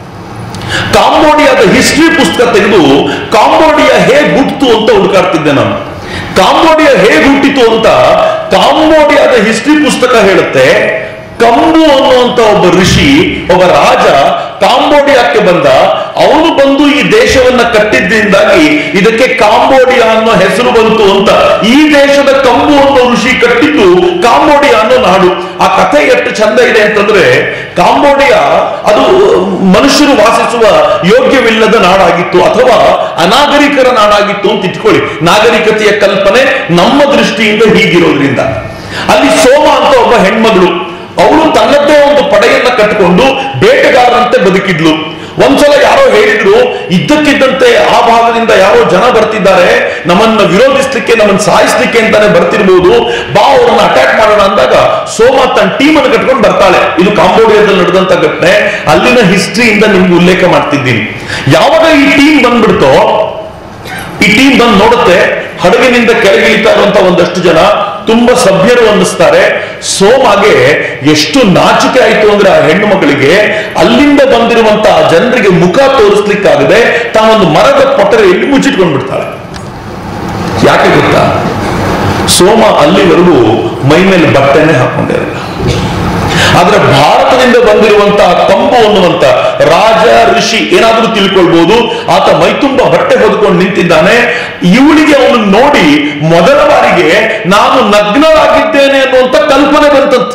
ಕಾಂಬೋಡಿಯಾದ ಹಿಸ್ಟ್ರಿ ಪುಸ್ತಕ ತೆಗೆದು ಕಾಂಬೋಡಿಯಾ ಹೇಗ್ ಹುಟ್ಟಿತು ಅಂತ ಹುಡುಕಾಡ್ತಿದ್ದೆ ನಾನು ಕಾಂಬೋಡಿಯಾ ಹೇಗ್ ಹುಟ್ಟಿತು ಅಂತ ಕಾಂಬೋಡಿಯಾದ ಹಿಸ್ಟ್ರಿ ಪುಸ್ತಕ ಹೇಳುತ್ತೆ ಕಂಬು ಅನ್ನುವಂತ ಒಬ್ಬ ಋಷಿ ಒಬ್ಬ ರಾಜ ಕಾಂಬೋಡಿಯಾಕ್ಕೆ ಬಂದ ಅವನು ಬಂದು ಈ ದೇಶವನ್ನ ಕಟ್ಟಿದ್ದರಿಂದಾಗಿ ಇದಕ್ಕೆ ಕಾಂಬೋಡಿಯಾ ಅನ್ನೋ ಹೆಸರು ಬಂತು ಅಂತ ಈ ದೇಶದ ಕಂಬು ಅನ್ನೋ ಋಷಿ ಕಟ್ಟಿದ್ದು ಕಾಂಬೋಡಿಯಾ ಅನ್ನೋ ನಾಡು ಆ ಕಥೆ ಎಷ್ಟು ಚಂದ ಇದೆ ಅಂತಂದ್ರೆ ಕಾಂಬೋಡಿಯಾ ಅದು ಮನುಷ್ಯರು ವಾಸಿಸುವ ಯೋಗ್ಯವಿಲ್ಲದ ನಾಡಾಗಿತ್ತು ಅಥವಾ ಅನಾಗರಿಕರ ನಾಡಾಗಿತ್ತು ಅಂತ ಇಟ್ಕೊಳ್ಳಿ ನಾಗರಿಕತೆಯ ಕಲ್ಪನೆ ನಮ್ಮ ದೃಷ್ಟಿಯಿಂದ ಹೀಗಿರೋದ್ರಿಂದ ಅಲ್ಲಿ ಸೋಮ ಅಂತ ಒಬ್ಬ ಹೆಣ್ಮಗಳು ಅವಳು ತನ್ನದ್ದೇ ಒಂದು ಪಡೆಯನ್ನ ಕಟ್ಟಿಕೊಂಡು ಬೇಟೆಗಾರರಂತೆ ಬದುಕಿದ್ಲು ಒಂದ್ಸಲ ಯಾರೋ ಹೇಳಿದ್ರು ಇದ್ದಕ್ಕಿದ್ದಂತೆ ಆ ಭಾಗದಿಂದ ಯಾರೋ ಜನ ಬರ್ತಿದ್ದಾರೆ ನಮ್ಮನ್ನ ವಿರೋಧಿಸ್ಲಿಕ್ಕೆ ನಮ್ಮನ್ನ ಸಾಯಿಸ್ಲಿಕ್ಕೆ ಅಂತಾನೆ ಬರ್ತಿರ್ಬೋದು ಬಾ ಅವ್ರನ್ನ ಅಟ್ಯಾಕ್ ಮಾಡೋಣ ಅಂದಾಗ ಸೋಮ ತನ್ನ ಟೀಮ್ ಅನ್ನು ಕಟ್ಕೊಂಡು ಬರ್ತಾಳೆ ಇದು ಕಾಂಬೋಡಿಯಾದಲ್ಲಿ ನಡೆದಂತ ಘಟನೆ ಅಲ್ಲಿನ ಹಿಸ್ಟ್ರಿಯಿಂದ ನಿಮ್ಗೆ ಉಲ್ಲೇಖ ಮಾಡ್ತಿದ್ದೀನಿ ಯಾವಾಗ ಈ ಟೀಮ್ ಬಂದ್ಬಿಡ್ತೋ ಈ ಟೀಮ್ ಬಂದು ನೋಡುತ್ತೆ ಹಡಗಿನಿಂದ ಕೆಳಗಿಳಿತಾ ಇರುವಂತ ಒಂದಷ್ಟು ಜನ ತುಂಬಾ ಸಭ್ಯರು ಅನ್ನಿಸ್ತಾರೆ ಸೋಮಾಗೆ ಎಷ್ಟು ನಾಚಿಕೆ ಆಯ್ತು ಅಂದ್ರೆ ಆ ಹೆಣ್ಣು ಮಗಳಿಗೆ ಅಲ್ಲಿಂದ ಬಂದಿರುವಂತ ಆ ಜನರಿಗೆ ಮುಖ ತೋರಿಸ್ಲಿಕ್ಕಾಗದೆ ತಾನೊಂದು ಮರದ ಪೊಟರೆಯಲ್ಲಿ ಮುಚ್ಚಿಟ್ಕೊಂಡು ಬಿಡ್ತಾಳೆ ಯಾಕೆ ಗೊತ್ತಾ ಸೋಮ ಅಲ್ಲಿವರೆಗೂ ಮೈ ಮೇಲೆ ಬಟ್ಟೆನೆ ಹಾಕೊಂಡಿರಲ್ಲ ಆದ್ರೆ ಭಾರತದಿಂದ ಬಂದಿರುವಂತಹ ಕಂಬು ಅನ್ನುವಂತ ರಾಜ ಋಷಿ ಏನಾದ್ರೂ ತಿಳ್ಕೊಳ್ಬಹುದು ಆತ ಮೈತುಂಬ ಬಟ್ಟೆ ಹೊದ್ಕೊಂಡು ನಿಂತಿದ್ದಾನೆ ಇವಳಿಗೆ ಅವನು ನೋಡಿ ಮೊದಲ ಬಾರಿಗೆ ನಾನು ನಗ್ನರಾಗಿದ್ದೇನೆ ಅನ್ನುವಂತ ಕಲ್ಪನೆ ಬಂತಂತ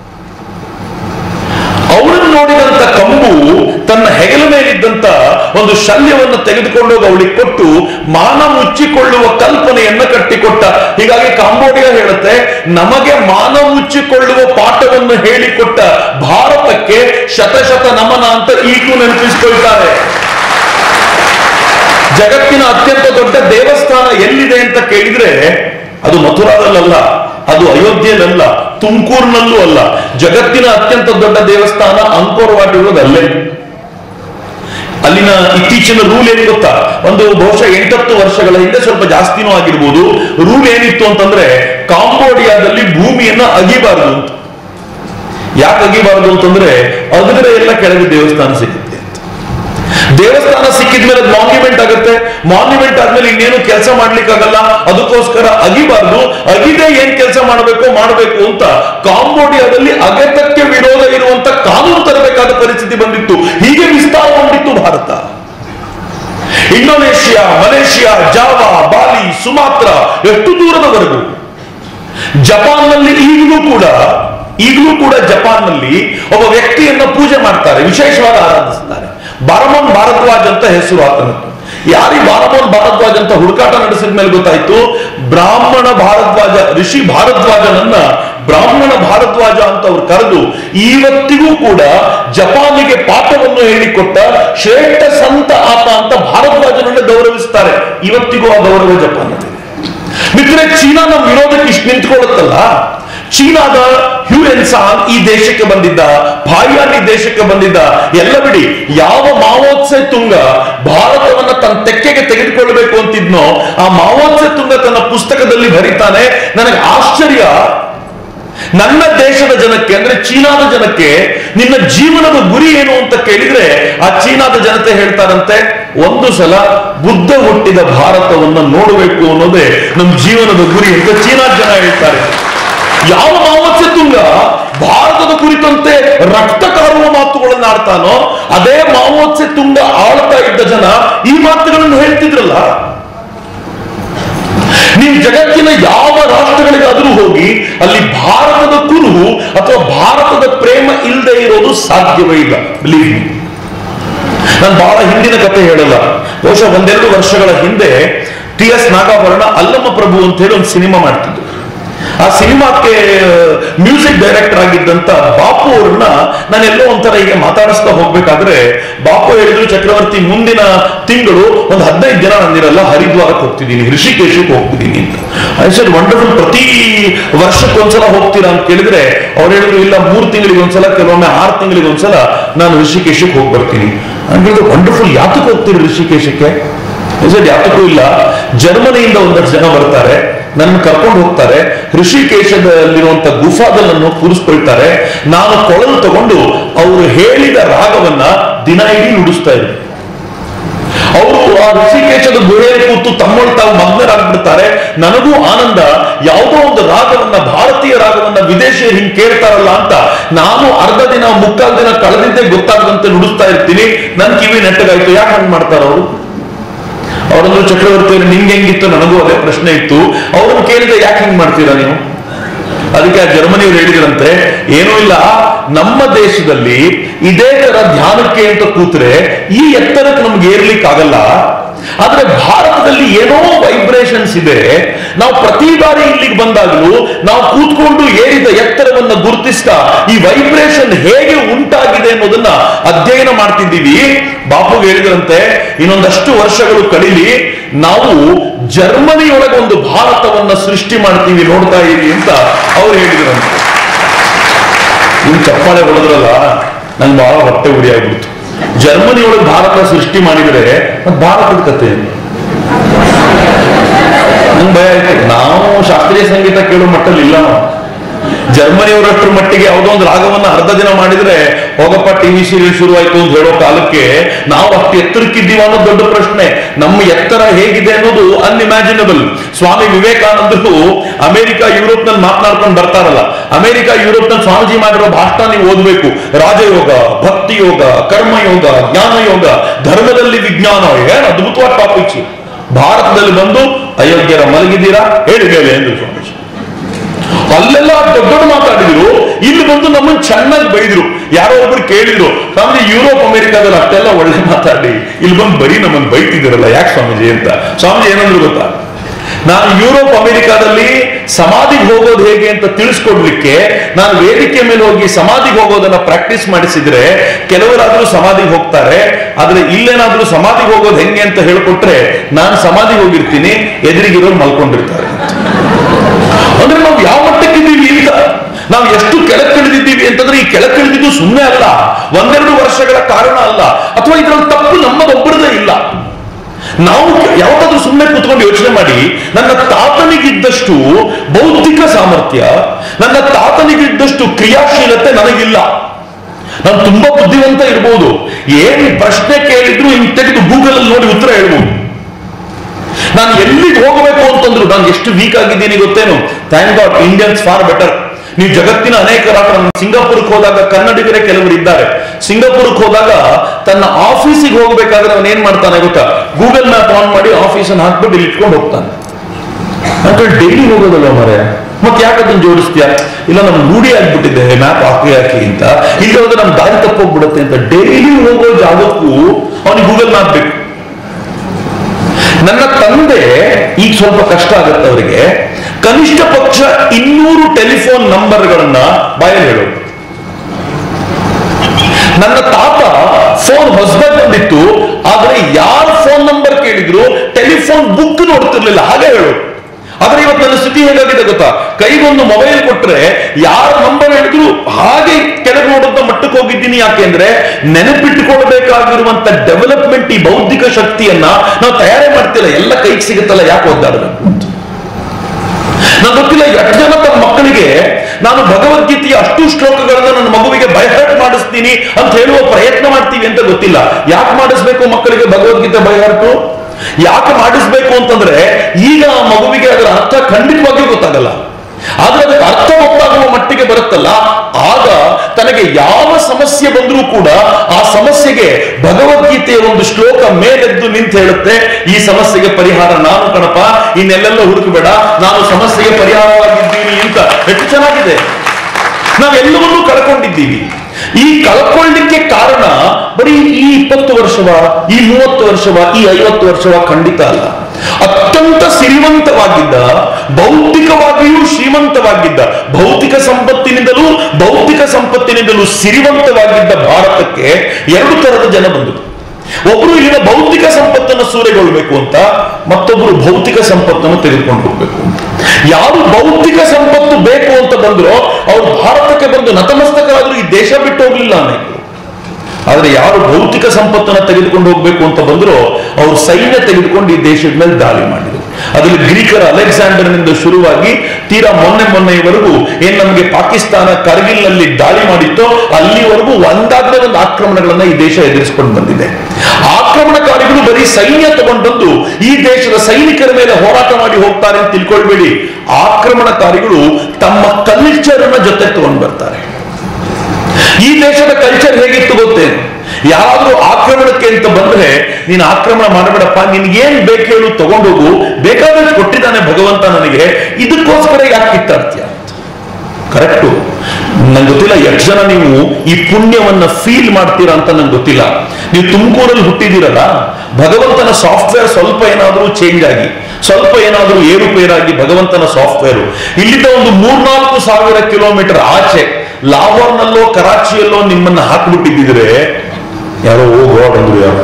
ಅವಳನ್ನು ನೋಡಿದಂತ ಕಂಬು ತನ್ನ ಹೆಗಲ ಮೇಲಿದ್ದಂತ ಒಂದು ಶಲ್ಯವನ್ನು ತೆಗೆದುಕೊಂಡೋಗಿ ಅವಳಿಗೆ ಕೊಟ್ಟು ಮಾನ ಮುಚ್ಚಿಕೊಳ್ಳುವ ಕಲ್ಪನೆಯನ್ನ ಕಟ್ಟಿಕೊಟ್ಟ ಹೀಗಾಗಿ ಕಾಂಬೋಡಿಯಾ ಹೇಳುತ್ತೆ ನಮಗೆ ಮಾನ ಮುಚ್ಚಿಕೊಳ್ಳುವ ಪಾಠವನ್ನು ಹೇಳಿಕೊಟ್ಟ ಭಾರತಕ್ಕೆ ಶತಶತ ನಮನ ಅಂತ ಈಗಲೂ ನೆನಪಿಸ್ಕೊಳ್ತಾರೆ ಜಗತ್ತಿನ ಅತ್ಯಂತ ದೊಡ್ಡ ದೇವಸ್ಥಾನ ಎಲ್ಲಿದೆ ಅಂತ ಕೇಳಿದ್ರೆ ಅದು ಮಥುರಾದಲ್ಲಲ್ಲ ಅದು ಅಯೋಧ್ಯೆಯಲ್ಲ ತುಮಕೂರಿನಲ್ಲೂ ಅಲ್ಲ ಜಗತ್ತಿನ ಅತ್ಯಂತ ದೊಡ್ಡ ದೇವಸ್ಥಾನ ಅಂಕೋರ್ ವಾಟ್ ಇರೋದಲ್ಲೇ ಅಲ್ಲಿನ ಇತ್ತೀಚಿನ ರೂಲ್ ಏನು ಗೊತ್ತಾ ಒಂದು ಬಹುಶಃ ಎಂಟತ್ತು ವರ್ಷಗಳ ಹಿಂದೆ ಸ್ವಲ್ಪ ಜಾಸ್ತಿನೂ ಆಗಿರ್ಬೋದು ರೂಲ್ ಏನಿತ್ತು ಅಂತಂದ್ರೆ ಕಾಂಬೋಡಿಯಾದಲ್ಲಿ ಭೂಮಿಯನ್ನ ಅಗಿಬಾರದು ಅಂತ ಯಾಕೆ ಅಗಿಬಾರದು ಅಂತಂದ್ರೆ ಅಗದ್ರೆ ಎಲ್ಲ ಕೆಳಗೆ ದೇವಸ್ಥಾನ ಸಿಗುತ್ತೆ ಅಂತ ದೇವಸ್ಥಾನ ಸಿಕ್ಕಿದ್ಮೇಲೆ ಮಾನ್ಯುಮೆಂಟ್ ಆಗುತ್ತೆ ಮಾನ್ಯುಮೆಂಟ್ ಆದ್ಮೇಲೆ ಇನ್ನೇನು ಕೆಲಸ ಮಾಡ್ಲಿಕ್ಕಾಗಲ್ಲ ಅದಕ್ಕೋಸ್ಕರ ಅಗಿಬಾರ್ದು ಅಗಿದೇ ಏನ್ ಕೆಲಸ ಮಾಡಬೇಕು ಮಾಡಬೇಕು ಅಂತ ಕಾಂಬೋಡಿಯಾದಲ್ಲಿ ಅಗತ್ಯಕ್ಕೆ ವಿರೋಧ ಇರುವಂತ ಕಾನೂನು ತರಬೇಕಾದ ಪರಿಸ್ಥಿತಿ ಬಂದಿತ್ತು ಹೀಗೆ ವಿಸ್ತಾರಗೊಂಡಿತ್ತು ಭಾರತ Indonesia Malaysia Java Bali Sumatra ಎಷ್ಟು ದೂರದವರೆಗೂ ಜಪಾನ್ನಲ್ಲಿ ಈಗಲೂ ಕೂಡ ಈಗಲೂ ಕೂಡ ಜಪಾನ್ನಲ್ಲಿ ಒಬ್ಬ ವ್ಯಕ್ತಿಯನ್ನ ಪೂಜೆ ಮಾಡ್ತಾರೆ ವಿಶೇಷವಾಗಿ ಆರಾಧಿಸ್ತಾರೆ ಬಾರಮನ್ ಭಾರದ್ವಾಜ್ ಅಂತ ಹೆಸರು ಆತನದ್ದು ಯಾರಿ ಬಾರಮನ್ ಭಾರದ್ವಾಜ್ ಅಂತ ಹುಡುಕಾಟ ನಡೆಸಿದ ಮೇಲೆ ಗೊತ್ತಾಯ್ತು ಬ್ರಾಹ್ಮಣ ಭಾರದ್ವಾಜ ಋಷಿ ಭಾರದ್ವಾಜನನ್ನ ಬ್ರಾಹ್ಮಣ ಭಾರದ್ವಾಜ ಅಂತ ಅವ್ರು ಕರೆದು ಇವತ್ತಿಗೂ ಕೂಡ ಜಪಾನಿಗೆ ಪಾಠವನ್ನು ಹೇಳಿಕೊಟ್ಟ ಶ್ರೇಷ್ಠ ಸಂತ ಆತ ಅಂತ ಭಾರದ್ವಾಜನನ್ನ ಗೌರವಿಸ್ತಾರೆ ಇವತ್ತಿಗೂ ಆ ಗೌರವ ಜಪಾನಲ್ಲಿದೆ ಮಿತ್ರ ಚೀನಾ ನಮ್ಮ ವಿರೋಧಕ್ಕೆ ಇಷ್ಟು ನಿಂತ್ಕೊಳ್ಳುತ್ತಲ್ಲ ಚೀನಾದ ಹ್ಯೂಎನ್ ಸಾಂಗ್ ಈ ದೇಶಕ್ಕೆ ಬಂದಿದ್ದ ಭಾಯಾನ್ ಈ ದೇಶಕ್ಕೆ ಬಂದಿದ್ದ ಎಲ್ಲ ಬಿಡಿ ಯಾವ ಮಾವೋತ್ಸೆ ತುಂಗ ಭಾರತವನ್ನ ತನ್ನ ತೆಕ್ಕೆಗೆ ತೆಗೆದುಕೊಳ್ಳಬೇಕು ಅಂತಿದ್ನೋ ಆ ಮಾವೋತ್ಸೆ ತುಂಗ ತನ್ನ ಪುಸ್ತಕದಲ್ಲಿ ಬರೀತಾನೆ ನನಗೆ ಆಶ್ಚರ್ಯ ನನ್ನ ದೇಶದ ಜನಕ್ಕೆ ಅಂದ್ರೆ ಚೀನಾದ ಜನಕ್ಕೆ ನಿನ್ನ ಜೀವನದ ಗುರಿ ಏನು ಅಂತ ಕೇಳಿದ್ರೆ ಆ ಚೀನಾದ ಜನತೆ ಹೇಳ್ತಾರಂತೆ ಒಂದು ಸಲ ಬುದ್ಧ ಹುಟ್ಟಿದ ಭಾರತವನ್ನ ನೋಡಬೇಕು ಅನ್ನೋದೇ ನಮ್ಮ ಜೀವನದ ಗುರಿ ಅಂತ ಚೀನಾ ಜನ ಹೇಳ್ತಾರೆ ಯಾವ ಮಾವತ್ಸೆ ತುಂಗ ಭಾರತದ ಕುರಿತಂತೆ ರಕ್ತ ಕಾರುವ ಮಾತುಗಳನ್ನು ಆಡ್ತಾನೋ ಅದೇ ಮಾವೋತ್ಸೆ ತುಂಗ ಆಳ್ತಾ ಇದ್ದ ಜನ ಈ ಮಾತುಗಳನ್ನು ಹೇಳ್ತಿದ್ರಲ್ಲ ನೀವು ಜಗತ್ತಿನ ಯಾವ ರಾಷ್ಟ್ರಗಳಿಗಾದರೂ ಹೋಗಿ ಅಲ್ಲಿ ಭಾರತದ ಕುರುಹು ಅಥವಾ ಭಾರತದ ಪ್ರೇಮ ಇಲ್ಲದೆ ಇರೋದು ಸಾಧ್ಯವೇ ಇಲ್ಲ ಬಿಲೀವ್ ಮೀ ನಾನು ಬಹಳ ಹಿಂದಿನ ಕತೆ ಹೇಳಲ್ಲ ಬಹುಶಃ ಒಂದೆರಡು ವರ್ಷಗಳ ಹಿಂದೆ ಟಿ ಎಸ್ ನಾಗಾಭರಣ ಅಲ್ಲಮ್ಮ ಪ್ರಭು ಅಂತ ಹೇಳಿ ಒಂದು ಸಿನಿಮಾ ಮಾಡ್ತಿದ್ದು ಆ ಸಿನಿಮಾಕ್ಕೆ ಮ್ಯೂಸಿಕ್ ಡೈರೆಕ್ಟರ್ ಆಗಿದ್ದಂತ ಬಾಪು ಅವ್ರನ್ನ ನಾನು ಎಲ್ಲೋ ಒಂಥರ ಹೀಗೆ ಮಾತಾಡಿಸ್ತಾ ಹೋಗ್ಬೇಕಾದ್ರೆ ಬಾಪು ಹೇಳಿದ್ರು ಚಕ್ರವರ್ತಿ ಮುಂದಿನ ತಿಂಗಳು ಒಂದು ಹದಿನೈದು ಜನ ನಂದಿರಲ್ಲ ಹರಿದ್ವಾರಕ್ಕೆ ಹೋಗ್ತಿದ್ದೀನಿ ಋಷಿಕೇಶಕ್ಕೆ ಹೋಗ್ತಿದ್ದೀನಿ ಅಂತ ಐ ಸೆಡ್ ವಂಡರ್ಫುಲ್ ಪ್ರತಿ ವರ್ಷಕ್ಕೊಂದ್ಸಲ ಹೋಗ್ತೀರಾ ಅಂತ ಕೇಳಿದ್ರೆ ಅವ್ರು ಹೇಳಿದ್ರು ಇಲ್ಲ ಮೂರು ತಿಂಗಳಿಗೆ ಒಂದ್ಸಲ ಕೆಲವೊಮ್ಮೆ ಆರು ತಿಂಗಳಿಗೆ ಒಂದ್ಸಲ ನಾನು ಋಷಿಕೇಶಕ್ಕೆ ಹೋಗಿ ಬರ್ತೀನಿ ನಾನು ಹೇಳಿದ್ರು ವಂಡರ್ಫುಲ್ ಯಾತಕ್ಕೆ ಹೋಗ್ತೀರಿ ಋಷಿಕೇಶಕ್ಕೆ ಸರ್ ಯಾತಕ್ಕೂ ಇಲ್ಲ ಜರ್ಮನಿಯಿಂದ ಒಂದಷ್ಟು ಜನ ಬರ್ತಾರೆ ನನ್ನ ಕರ್ಕೊಂಡು ಹೋಗ್ತಾರೆ ಋಷಿಕೇಶದಲ್ಲಿರುವಂತ ಗುಫಾದಲ್ಲಿ ನನ್ನ ಕೂರಿಸ್ಕೊಳ್ತಾರೆ ನಾನು ಕೊಳಲು ತಗೊಂಡು ಅವರು ಹೇಳಿದ ರಾಗವನ್ನ ದಿನ ಇಡೀ ನುಡಿಸ್ತಾ ಇದ್ರು ಅವರು ಆ ಋಷಿಕೇಶದ ಗುಹೆಯಲ್ಲಿ ಕೂತು ತಮ್ಮಳು ತಾವು ಮಗ್ನರಾಗ್ಬಿಡ್ತಾರೆ ನನಗೂ ಆನಂದ ಯಾವುದೋ ಒಂದು ರಾಗವನ್ನ ಭಾರತೀಯ ರಾಗವನ್ನ ವಿದೇಶಿಯರು ಹಿಂಗ್ ಕೇಳ್ತಾರಲ್ಲ ಅಂತ ನಾನು ಅರ್ಧ ದಿನ ಮುಕ್ಕಾಲ್ ದಿನ ಕಳೆದಿದ್ದೇ ಗೊತ್ತಾಗದಂತೆ ನುಡಿಸ್ತಾ ಇರ್ತೀನಿ ನನ್ ಕಿವಿ ನೆಟ್ಟಗಾಯ್ತು ಯಾಕೆ ಹಂಗ್ ಮಾಡ್ತಾರ ಅವರು ಅವರನ್ನು ಚಕ್ರವರ್ತಿ ನಿಮ್ಗೆ ಹೆಂಗಿತ್ತು ನನಗೂ ಅದೇ ಪ್ರಶ್ನೆ ಇತ್ತು ಅವ್ರನ್ನ ಕೇಳಿದ್ರೆ ಯಾಕೆ ಹಿಂಗ್ ಮಾಡ್ತೀರಾ ನೀವು ಅದಕ್ಕೆ ಆ ಜರ್ಮನಿಯವರು ಹೇಳಿದ್ರಂತೆ ಏನೂ ಇಲ್ಲ ನಮ್ಮ ದೇಶದಲ್ಲಿ ಇದೇ ತರ ಧ್ಯಾನಕ್ಕೆ ಅಂತ ಕೂತ್ರೆ ಈ ಎತ್ತರಕ್ಕೆ ನಮ್ಗೆ ಏರ್ಲಿಕ್ಕೆ ಆಗಲ್ಲ ಆದ್ರೆ ಭಾರತದಲ್ಲಿ ಏನೋ ವೈಬ್ರೇಷನ್ಸ್ ಇದೆ ನಾವು ಪ್ರತಿ ಬಾರಿ ಇಲ್ಲಿಗೆ ಬಂದಾಗಲೂ ನಾವು ಕೂತ್ಕೊಂಡು ಏರಿದ ಎತ್ತರವನ್ನ ಗುರುತಿಸ್ತಾ ಈ ವೈಬ್ರೇಷನ್ ಹೇಗೆ ಉಂಟಾಗಿದೆ ಅನ್ನೋದನ್ನ ಅಧ್ಯಯನ ಮಾಡ್ತಿದ್ದೀವಿ ಬಾಪು ಹೇಳಿದ್ರಂತೆ ಇನ್ನೊಂದಷ್ಟು ವರ್ಷಗಳು ಕಳೀಲಿ ನಾವು ಜರ್ಮನಿಯೊಳಗೆ ಒಂದು ಭಾರತವನ್ನ ಸೃಷ್ಟಿ ಮಾಡ್ತೀವಿ ನೋಡ್ತಾ ಇರಿ ಅಂತ ಅವ್ರು ಹೇಳಿದ್ರಂತೆ ಇನ್ ಚಪ್ಪಾಳೆ ಹೊಡೆದ್ರಲ್ಲ ನಂಗೆ ಬಹಳ ಹೊಟ್ಟೆ ಉರಿ ಆಗ್ಬಿಡ್ತು ಜರ್ಮನಿ ಒಳಗೆ ಭಾರತ ಸೃಷ್ಟಿ ಮಾಡಿದ್ರೆ ಮತ್ತ್ ಭಾರತದ ಕತೆ ಏನು? ನಂಗೆ ಭಯ ಆಯ್ತು ನಾವು ಶಾಸ್ತ್ರೀಯ ಸಂಗೀತ ಕೇಳೋ ಮಟ್ಟಲ್ಲಿ ಇಲ್ಲ ನಾವು ಜರ್ಮನಿಯವರಷ್ಟರ ಮಟ್ಟಿಗೆ ಯಾವುದೋ ಒಂದು ರಾಗವನ್ನ ಅರ್ಧ ದಿನ ಮಾಡಿದ್ರೆ ಹೋಗಪ್ಪ ಟಿವಿ ಸೀರಿಯಲ್ ಶುರುವಾಯ್ತು ಅಂತ ಹೇಳೋ ಕಾಲಕ್ಕೆ ನಾವು ಅಷ್ಟು ಎತ್ತರಕ್ಕಿದ್ದೀವ ಅನ್ನೋದು ದೊಡ್ಡ ಪ್ರಶ್ನೆ ನಮ್ಮ ಎತ್ತರ ಹೇಗಿದೆ ಅನ್ನೋದು ಅನ್ಇಮ್ಯಾಜಿನಬಲ್ ಸ್ವಾಮಿ ವಿವೇಕಾನಂದರು ಅಮೆರಿಕ ಯುರೋಪ್ ನಲ್ಲಿ ಮಾತನಾಡ್ಕೊಂಡು ಬರ್ತಾರಲ್ಲ ಅಮೆರಿಕ ಯುರೋಪ್ ನಲ್ಲಿ ಸ್ವಾಮೀಜಿ ಮಾಡಿರೋ ಭಾಷಣ ನೀವು ಓದಬೇಕು ರಾಜಯೋಗ ಭಕ್ತಿ ಯೋಗ ಕರ್ಮಯೋಗ ಜ್ಞಾನ ಯೋಗ ಧರ್ಮದಲ್ಲಿ ವಿಜ್ಞಾನ ಏನ್ ಅದ್ಭುತವಾದ ಟಾಪಿಕ್ಸ್ ಭಾರತದಲ್ಲಿ ಬಂದು ಅಯೋಗ್ಯರ ಮಲಗಿದ್ದೀರಾ ಹೇಳಿ ಹೇಳಿ ಅಂದ್ರು ಸ್ವಾಮೀಜಿ ಅಲ್ಲೆಲ್ಲ ದೊಡ್ಡ ದೊಡ್ಡ ಮಾತಾಡಿದ್ರು ಇಲ್ಲಿ ಬಂದು ನಮ್ಮನ್ನ ಚೆನ್ನಾಗಿ ಬೈದ್ರು ಯಾರೋ ಒಬ್ರು ಕೇಳಿದ್ರು ಸ್ವಾಮೀಜಿ ಯುರೋಪ್ ಅಮೆರಿಕಾದಲ್ಲಿ ಅಷ್ಟೆಲ್ಲ ಒಳ್ಳೆ ಮಾತಾಡಿ ಇಲ್ಲಿ ಬಂದು ಬರೀ ನಮ್ಮನ್ನ ಬೈತಿದ್ದೀರಲ್ಲ ಯಾಕೆ ಸ್ವಾಮೀಜಿ ಅಂತ ಸ್ವಾಮೀಜಿ ಏನಂದ್ರು ಗೊತ್ತಾ ನಾನು ಯುರೋಪ್ ಅಮೆರಿಕಾದಲ್ಲಿ ಸಮಾಧಿಗೆ ಹೋಗೋದು ಹೇಗೆ ಅಂತ ತಿಳಿಸ್ಕೊಡ್ಲಿಕ್ಕೆ ನಾನು ವೇದಿಕೆ ಮೇಲೆ ಹೋಗಿ ಸಮಾಧಿಗೆ ಹೋಗೋದನ್ನ ಪ್ರಾಕ್ಟೀಸ್ ಮಾಡಿಸಿದ್ರೆ ಕೆಲವರಾದ್ರೂ ಸಮಾಧಿಗೆ ಹೋಗ್ತಾರೆ ಆದ್ರೆ ಇಲ್ಲೇನಾದ್ರೂ ಸಮಾಧಿಗೆ ಹೋಗೋದು ಹೆಂಗೆ ಅಂತ ಹೇಳ್ಕೊಟ್ರೆ ನಾನು ಸಮಾಧಿಗೆ ಹೋಗಿರ್ತೀನಿ ಎದುರಿಗಿರೋರು ಮಲ್ಕೊಂಡಿರ್ತಾರೆ ಅಂದ್ರೆ ನಾವು ಯಾವ ಮಟ್ಟಕ್ಕಿದ್ದೀವಿ ಅಂತ ನಾವು ಎಷ್ಟು ಕೆಳಕ್ಕಿಳಿದಿದ್ದೀವಿ ಅಂತಂದ್ರೆ ಈ ಕೆಳಕ್ಕಿಳಿದಿದ್ದು ಸುಮ್ಮನೆ ಅಲ್ಲ ಒಂದೆರಡು ವರ್ಷಗಳ ಕಾರಣ ಅಲ್ಲ ಅಥವಾ ಇದರಲ್ಲಿ ತಪ್ಪು ನಮ್ಮದೊಬ್ಬರದೇ ಇಲ್ಲ ನಾವು ಯಾವತ್ತಾದ್ರೂ ಸುಮ್ಮನೆ ಕೂತ್ಕೊಂಡು ಯೋಚನೆ ಮಾಡಿ ನನ್ನ ತಾತನಿಗಿದ್ದಷ್ಟು ಬೌದ್ಧಿಕ ಸಾಮರ್ಥ್ಯ ನನ್ನ ತಾತನಿಗಿದ್ದಷ್ಟು ಕ್ರಿಯಾಶೀಲತೆ ನನಗಿಲ್ಲ ನಾನು ತುಂಬಾ ಬುದ್ಧಿವಂತ ಇರ್ಬೋದು ಏನ್ ಪ್ರಶ್ನೆ ಕೇಳಿದ್ರು ಹಿಂಗ್ ತೆಗೆದು ಗೂಗಲ್ ಅಲ್ಲಿ ನೋಡಿ ಉತ್ತರ ಹೇಳ್ಬೋದು ನಾನು ಎಲ್ಲಿಗೆ ಹೋಗಬೇಕು ಅಂತಂದ್ರು ನಾನು ಎಷ್ಟು ವೀಕ್ ಆಗಿದ್ದೀನಿ ಗೊತ್ತೇನು thank God Indians far better ನೀವು ಜಗತ್ತಿನ ಅನೇಕ ರಾಷ್ಟ್ರ ನಾನು ಸಿಂಗಾಪುರಕ್ಕೆ ಹೋದಾಗ ಕನ್ನಡಿಗರೇ ಕೆಲವರು ಇದ್ದಾರೆ ಸಿಂಗಾಪುರಕ್ಕೆ ಹೋದಾಗ ತನ್ನ ಆಫೀಸಿಗೆ ಹೋಗಬೇಕಾದ್ರೆ ಅವನು ಏನ್ ಮಾಡ್ತಾನೆ ಗೊತ್ತಾ ಗೂಗಲ್ ಮ್ಯಾಪ್ ಆನ್ ಮಾಡಿ ಆಫೀಸ್ ಅನ್ನು ಹಾಕ್ಬಿಟ್ಟು ಇಲ್ಲಿ ಇಟ್ಕೊಂಡು ಹೋಗ್ತಾನೆ ಅಂದ್ರೆ ಡೈಲಿ ಹೋಗೋದಲ್ಲ ಮರೆ ಮತ್ತೆ ಯಾಕೆ ಅದನ್ನ ಜೋಡಿಸ್ತೀಯಾ ಇಲ್ಲ ನಮ್ ರೂಢಿ ಆಗ್ಬಿಟ್ಟಿದೆ ಮ್ಯಾಪ್ ಹಾಕಿ ಹಾಕಿ ಅಂತ ಇಲ್ಲಿ ಹೋದ್ರೆ ನಮ್ ದಾರಿ ತಪ್ಪೋಗ್ಬಿಡುತ್ತೆ ಅಂತ ಡೈಲಿ ಹೋಗೋ ಜಾಗಕ್ಕೂ ಅವನಿಗೆ ಗೂಗಲ್ ಮ್ಯಾಪ್ ಬೇಕು ನನ್ನ ತಂದೆ ಈಗ ಸ್ವಲ್ಪ ಕಷ್ಟ ಆಗುತ್ತೆ ಅವರಿಗೆ ಕನಿಷ್ಠ ಪಕ್ಷ ಇನ್ನೂರು ಟೆಲಿಫೋನ್ ನಂಬರ್ಗಳನ್ನ ಬಾಯಲ್ಲಿ ಹೇಳೋದು ನನ್ನ ತಾತ ಫೋನ್ ಹೊಸದಾಗಿ ಬಂದಿತ್ತು ಆದ್ರೆ ಯಾರ ಫೋನ್ ನಂಬರ್ ಕೇಳಿದ್ರು ಟೆಲಿಫೋನ್ ಬುಕ್ ನೋಡ್ತಿರ್ಲಿಲ್ಲ ಹಾಗೆ ಹೇಳೋದು ಆದ್ರೆ ಇವತ್ತು ನನ್ನ ಸ್ಥಿತಿ ಹೇಗಾಗಿದೆ ಗೊತ್ತಾ ಕೈಗೊಂದು ಮೊಬೈಲ್ ಕೊಟ್ರೆ ಯಾರ ನಂಬರ್ ಹೇಳಿದ್ರು ಹಾಗೆ ಕೆಳಗೆ ನೋಡುವಂತ ಮಟ್ಟಕ್ಕೆ ಹೋಗಿದ್ದೀನಿ ಯಾಕೆಂದ್ರೆ ನೆನಪಿಟ್ಟುಕೊಳ್ಬೇಕಾಗಿರುವಂತ ಡೆವಲಪ್ಮೆಂಟ್ ಈ ಬೌದ್ಧಿಕ ಶಕ್ತಿಯನ್ನ ನಾವು ತಯಾರಿ ಮಾಡ್ತಿಲ್ಲ ಎಲ್ಲ ಕೈಗೆ ಸಿಗುತ್ತಲ್ಲ ಯಾಕೆ ಒದ್ದಾಡಬೇಕು ಅಂತ ನಂಗೆ ಗೊತ್ತಿಲ್ಲ ಎಷ್ಟು ಜನ ತಮ್ಮ ಮಕ್ಕಳಿಗೆ ನಾನು ಭಗವದ್ಗೀತೆಯ ಅಷ್ಟು ಶ್ಲೋಕಗಳನ್ನ ನನ್ನ ಮಗುವಿಗೆ ಬೈಹರ್ಟ್ ಮಾಡಿಸ್ತೀನಿ ಅಂತ ಹೇಳುವ ಪ್ರಯತ್ನ ಮಾಡ್ತೀವಿ ಅಂತ ಗೊತ್ತಿಲ್ಲ ಯಾಕೆ ಮಾಡಿಸ್ಬೇಕು ಮಕ್ಕಳಿಗೆ ಭಗವದ್ಗೀತೆ ಬೈಹರ್ಟು ಯಾಕೆ ಮಾಡಿಸ್ಬೇಕು ಅಂತಂದ್ರೆ ಈಗ ಆ ಮಗುವಿಗೆ ಅದರ ಅರ್ಥ ಖಂಡಿತವಾಗಿಯೂ ಗೊತ್ತಾಗಲ್ಲ ಆದ್ರೆ ಅದಕ್ಕೆ ಅರ್ಥ ಗೊತ್ತಾಗುವ ಮಟ್ಟಿಗೆ ಬರುತ್ತಲ್ಲ ಆಗ ತನಗೆ ಯಾವ ಸಮಸ್ಯೆ ಸಮಸ್ಯೆ ಬಂದರೂ ಕೂಡ ಆ ಸಮಸ್ಯೆಗೆ ಭಗವದ್ಗೀತೆಯ ಒಂದು ಶ್ಲೋಕ ಮೇಲೆದ್ದು ನಿಂತು ಹೇಳುತ್ತೆ ಈ ಸಮಸ್ಯೆಗೆ ಪರಿಹಾರ ನಾನು ಕಣಪ ಇನ್ನೆಲ್ಲೆಲ್ಲ ಹುಡುಕಬೇಡ ನಾನು ಸಮಸ್ಯೆಗೆ ಪರಿಹಾರವಾಗಿದ್ದೀನಿ ಅಂತ ಎಷ್ಟು ಚೆನ್ನಾಗಿದೆ ನಾವೆಲ್ಲವನ್ನೂ ಕಳ್ಕೊಂಡಿದ್ದೀವಿ ಈ ಕಳ್ಕೊಳ್ಳಿಕ್ಕೆ ಕಾರಣ ಬರೀ ಈ ಇಪ್ಪತ್ತು ವರ್ಷವ ಈ ಮೂವತ್ತು ವರ್ಷವ ಈ ಐವತ್ತು ವರ್ಷವ ಖಂಡಿತ ಅಲ್ಲ ಅತ್ಯಂತ ಸಿರಿವಂತವಾಗಿದ್ದ ಭೌತಿಕವಾಗಿಯೂ ಶ್ರೀಮಂತವಾಗಿದ್ದ ಭೌತಿಕ ಸಂಪತ್ತಿನಿಂದಲೂ ಭೌತಿಕ ಸಂಪತ್ತಿನಿಂದಲೂ ಸಿರಿವಂತವಾಗಿದ್ದ ಭಾರತಕ್ಕೆ ಎರಡು ತರದ ಜನ ಬಂದರು ಒಬ್ರು ಇಲ್ಲಿನ ಭೌತಿಕ ಸಂಪತ್ತನ್ನು ಸೂರೆಗೊಳ್ಳಬೇಕು ಅಂತ ಮತ್ತೊಬ್ರು ಭೌತಿಕ ಸಂಪತ್ತನ್ನು ತೆಗೆದುಕೊಂಡು ಹೋಗ್ಬೇಕು ಅಂತ ಯಾರು ಭೌತಿಕ ಸಂಪತ್ತು ಬೇಕು ಅಂತ ಬಂದ್ರೋ ಅವ್ರು ಭಾರತಕ್ಕೆ ಬಂದು ನತಮಸ್ತಕರಾದ್ರೂ ಈ ದೇಶ ಬಿಟ್ಟು ಹೋಗ್ಲಿಲ್ಲ ಅನೇಕರು ಆದ್ರೆ ಯಾರು ಭೌತಿಕ ಸಂಪತ್ತನ್ನು ತೆಗೆದುಕೊಂಡು ಹೋಗ್ಬೇಕು ಅಂತ ಬಂದ್ರೋ ಅವ್ರು ಸೈನ್ಯ ತೆಗೆದುಕೊಂಡು ಈ ದೇಶದ ಮೇಲೆ ದಾಳಿ ಮಾಡಿದರು ಅದರಲ್ಲಿ ಗ್ರೀಕರ ಅಲೆಕ್ಸಾಂಡರ್ನಿಂದ ಶುರುವಾಗಿ ತೀರಾ ಮೊನ್ನೆ ಮೊನ್ನೆಯವರೆಗೂ ಏನ್ ನಮಗೆ ಪಾಕಿಸ್ತಾನ ಕಾರ್ಗಿಲ್ ನಲ್ಲಿ ದಾಳಿ ಮಾಡಿತ್ತೋ ಅಲ್ಲಿವರೆಗೂ ಒಂದಾದ್ಮೇಲೆ ಒಂದು ಆಕ್ರಮಣಗಳನ್ನ ಈ ದೇಶ ಎದುರಿಸಿಕೊಂಡು ಬಂದಿದೆ ಆಕ್ರಮಣಕಾರಿಗಳು ಬರೀ ಸೈನ್ಯ ತಗೊಂಡ್ಬಂದು ಈ ದೇಶದ ಸೈನಿಕರ ಮೇಲೆ ಹೋರಾಟ ಮಾಡಿ ಹೋಗ್ತಾರೆ ಅಂತ ತಿಳ್ಕೊಳ್ಬೇಡಿ ಆಕ್ರಮಣಕಾರಿಗಳು ತಮ್ಮ ಕಲ್ಚರ್ ಅನ್ನ ಜೊತೆ ತಗೊಂಡು ಬರ್ತಾರೆ ಈ ದೇಶದ ಕಲ್ಚರ್ ಹೇಗಿತ್ತು ಗೊತ್ತೇನು ಯಾರಾದ್ರೂ ಆಕ್ರಮಣಕ್ಕೆ ಅಂತ ಬಂದ್ರೆ ನೀನು ಆಕ್ರಮಣ ಮಾಡಬೇಡಪ್ಪ ನಿನ್ಗೇನ್ ಬೇಕು ಹೇಳು ತಗೊಂಡೋಗು ಬೇಕಾದ್ರೆ ಕೊಟ್ಟಿದ್ದಾನೆ ಭಗವಂತ ನನಗೆ ಇದಕ್ಕೋಸ್ಕರ ಯಾಕೆ ಕಿತ್ತಾಡ್ತೀಯ ಕರೆಕ್ಟು ನಂಗೆ ಗೊತ್ತಿಲ್ಲ ಎಷ್ಟು ಜನ ನೀವು ಈ ಪುಣ್ಯವನ್ನ ಫೀಲ್ ಮಾಡ್ತೀರಾ ಅಂತ ನಂಗೆ ಗೊತ್ತಿಲ್ಲ ನೀವು ತುಮಕೂರಲ್ಲಿ ಹುಟ್ಟಿದಿರಲ್ಲ ಭಗವಂತನ ಸಾಫ್ಟ್ವೇರ್ ಸ್ವಲ್ಪ ಏನಾದರೂ ಚೇಂಜ್ ಆಗಿ ಸ್ವಲ್ಪ ಏನಾದರೂ ಏರುಪೇರಾಗಿ ಭಗವಂತನ ಸಾಫ್ಟ್ವೇರ್ ಇಲ್ಲಿದ್ದ ಒಂದು ಮೂರ್ನಾಲ್ಕು ಸಾವಿರ ಕಿಲೋಮೀಟರ್ ಆಚೆ ಲಾಹೋರ್ನಲ್ಲೋ ಕರಾಚಿಯಲ್ಲೋ ನಿಮ್ಮನ್ನ ಹಾಕ್ಬಿಟ್ಟಿದ್ದಿದ್ರೆ ಯಾರೋ ಹೋಗೋ ಬಂದ್ರು ಯಾರು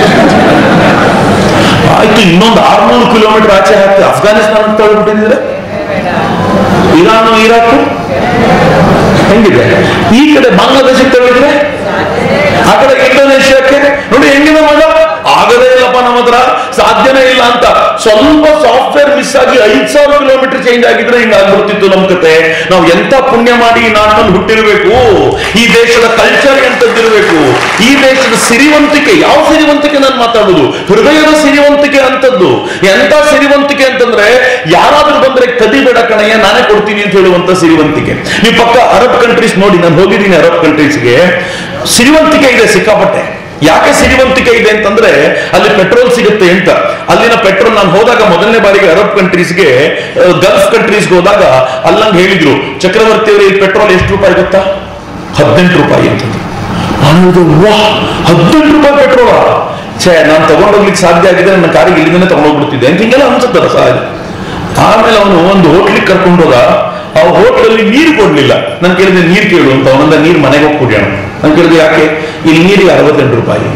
ಆಯ್ತು ಇನ್ನೊಂದು ಆರ್ನೂರು ಕಿಲೋಮೀಟರ್ ಆಚೆ ಹಾಕಿ ಅಫ್ಘಾನಿಸ್ತಾನ ತಳ್ಳಿಬಿಟ್ಟಿದ್ರೆ ಇರಾನ್ ಇರಾಕ್ ಹೆಂಗಿದೆ ಈ ಕಡೆ ಬಾಂಗ್ಲಾದೇಶಕ್ಕೆ ತಳ್ಳಿದ್ರೆ ಆ ಕಡೆ ಇಂಡೋನೇಷ್ಯಾಕ್ಕೆ ನೋಡಿ ಹೆಂಗಿದೆ ಮಗ ಆಗದೇ ಇಲ್ಲಪ್ಪ ನಮ್ಮ ಹತ್ರ ಸಾಧ್ಯನೇ ಇಲ್ಲ ಅಂತ ಸ್ವಲ್ಪ ಸಾಫ್ಟ್ವೇರ್ ಮಿಸ್ ಆಗಿ ಐದ್ ಸಾವಿರ ಕಿಲೋಮೀಟರ್ ಚೇಂಜ್ ಆಗಿದ್ರೆ ಹಿಂಗ ಆಗ್ಬಿಡ್ತಿತ್ತು ನಮ್ ಕತೆ ನಾವು ಎಂತ ಪುಣ್ಯ ಮಾಡಿ ಈ ನಾಡಿನಲ್ಲಿ ಹುಟ್ಟಿರ್ಬೇಕು ಈ ದೇಶದ ಕಲ್ಚರ್ ಎಂತದ್ದಿರ್ಬೇಕು ಈ ದೇಶದ ಸಿರಿವಂತಿಕೆ ಯಾವ ಸಿರಿವಂತಿಕೆ ನಾನು ಮಾತಾಡುದು ಹೃದಯದ ಸಿರಿವಂತಿಕೆ ಅಂತದ್ದು ಎಂತ ಸಿರಿವಂತಿಕೆ ಅಂತಂದ್ರೆ ಯಾರಾದ್ರೂ ಬಂದ್ರೆ ಕದಿಬೇಡ ಕಣಯ್ಯ ನಾನೇ ಕೊಡ್ತೀನಿ ಅಂತ ಹೇಳುವಂತ ಸಿರಿವಂತಿಕೆ ನೀವು ಪಕ್ಕ ಅರಬ್ ಕಂಟ್ರೀಸ್ ನೋಡಿ ನಾನು ಹೋಗಿದ್ದೀನಿ ಅರಬ್ ಕಂಟ್ರೀಸ್ಗೆ ಸಿರಿವಂತಿಕೆ ಇದೆ ಸಿಕ್ಕಾಪಟ್ಟೆ ಯಾಕೆ ಸಿರಿವಂತಿಕೆ ಇದೆ ಅಂತಂದ್ರೆ ಅಲ್ಲಿ ಪೆಟ್ರೋಲ್ ಸಿಗುತ್ತೆ ಅಂತ ಅಲ್ಲಿನ ಪೆಟ್ರೋಲ್ ನಾನು ಹೋದಾಗ ಮೊದಲನೇ ಬಾರಿಗೆ ಅರಬ್ ಕಂಟ್ರೀಸ್ಗೆ ಗಲ್ಫ್ ಕಂಟ್ರೀಸ್ಗೆ ಹೋದಾಗ ಅಲ್ಲಂಗ್ ಹೇಳಿದ್ರು ಚಕ್ರವರ್ತಿ ಅವರು ಈ ಪೆಟ್ರೋಲ್ ಎಷ್ಟು ರೂಪಾಯಿ ಗೊತ್ತಾ ಹದಿನೆಂಟು ರೂಪಾಯಿ ಅಂತಂದ್ರು ನಾನು ಹೇಳಿದೆ, ವಾ ಹದಿನೆಂಟು ರೂಪಾಯಿ ಪೆಟ್ರೋಲ ಛೇ ನಾನು ತಗೊಂಡೋಗ್ಲಿಕ್ಕೆ ಸಾಧ್ಯ ಆಗಿದೆ ನನ್ನ ಕಾರಿಗೆ ಇಲ್ಲಿಂದನೇ ತಗೊಂಡೋಗ್ಬಿಡ್ತಿದ್ದೆ ಅಂತ ಹಿಂಗೆಲ್ಲ ಅನ್ಸುತ್ತಲ್ಲ ಸಹಜ ಆಮೇಲೆ ಅವನು ಒಂದು ಹೋಟ್ಲಿಗೆ ಕರ್ಕೊಂಡು ಹೋದ ಆ ಹೋಟ್ಲಲ್ಲಿ ನೀರು ಕೊಡ್ಲಿಲ್ಲ ನಾನು ಕೇಳಿದೆ ನೀರು ಕೇಳು ಅಂತ ಅವನಂದ ನೀರು ಮನೆಗೆ ಹೋಗಿ ಕುಡಿಯೋಣ ನಾನು ಕೇಳಿದೆ ಯಾಕೆ ಇಲ್ಲಿ ನೀರಿಗೆ ಅರವತ್ತೆಂಟು ರೂಪಾಯಿ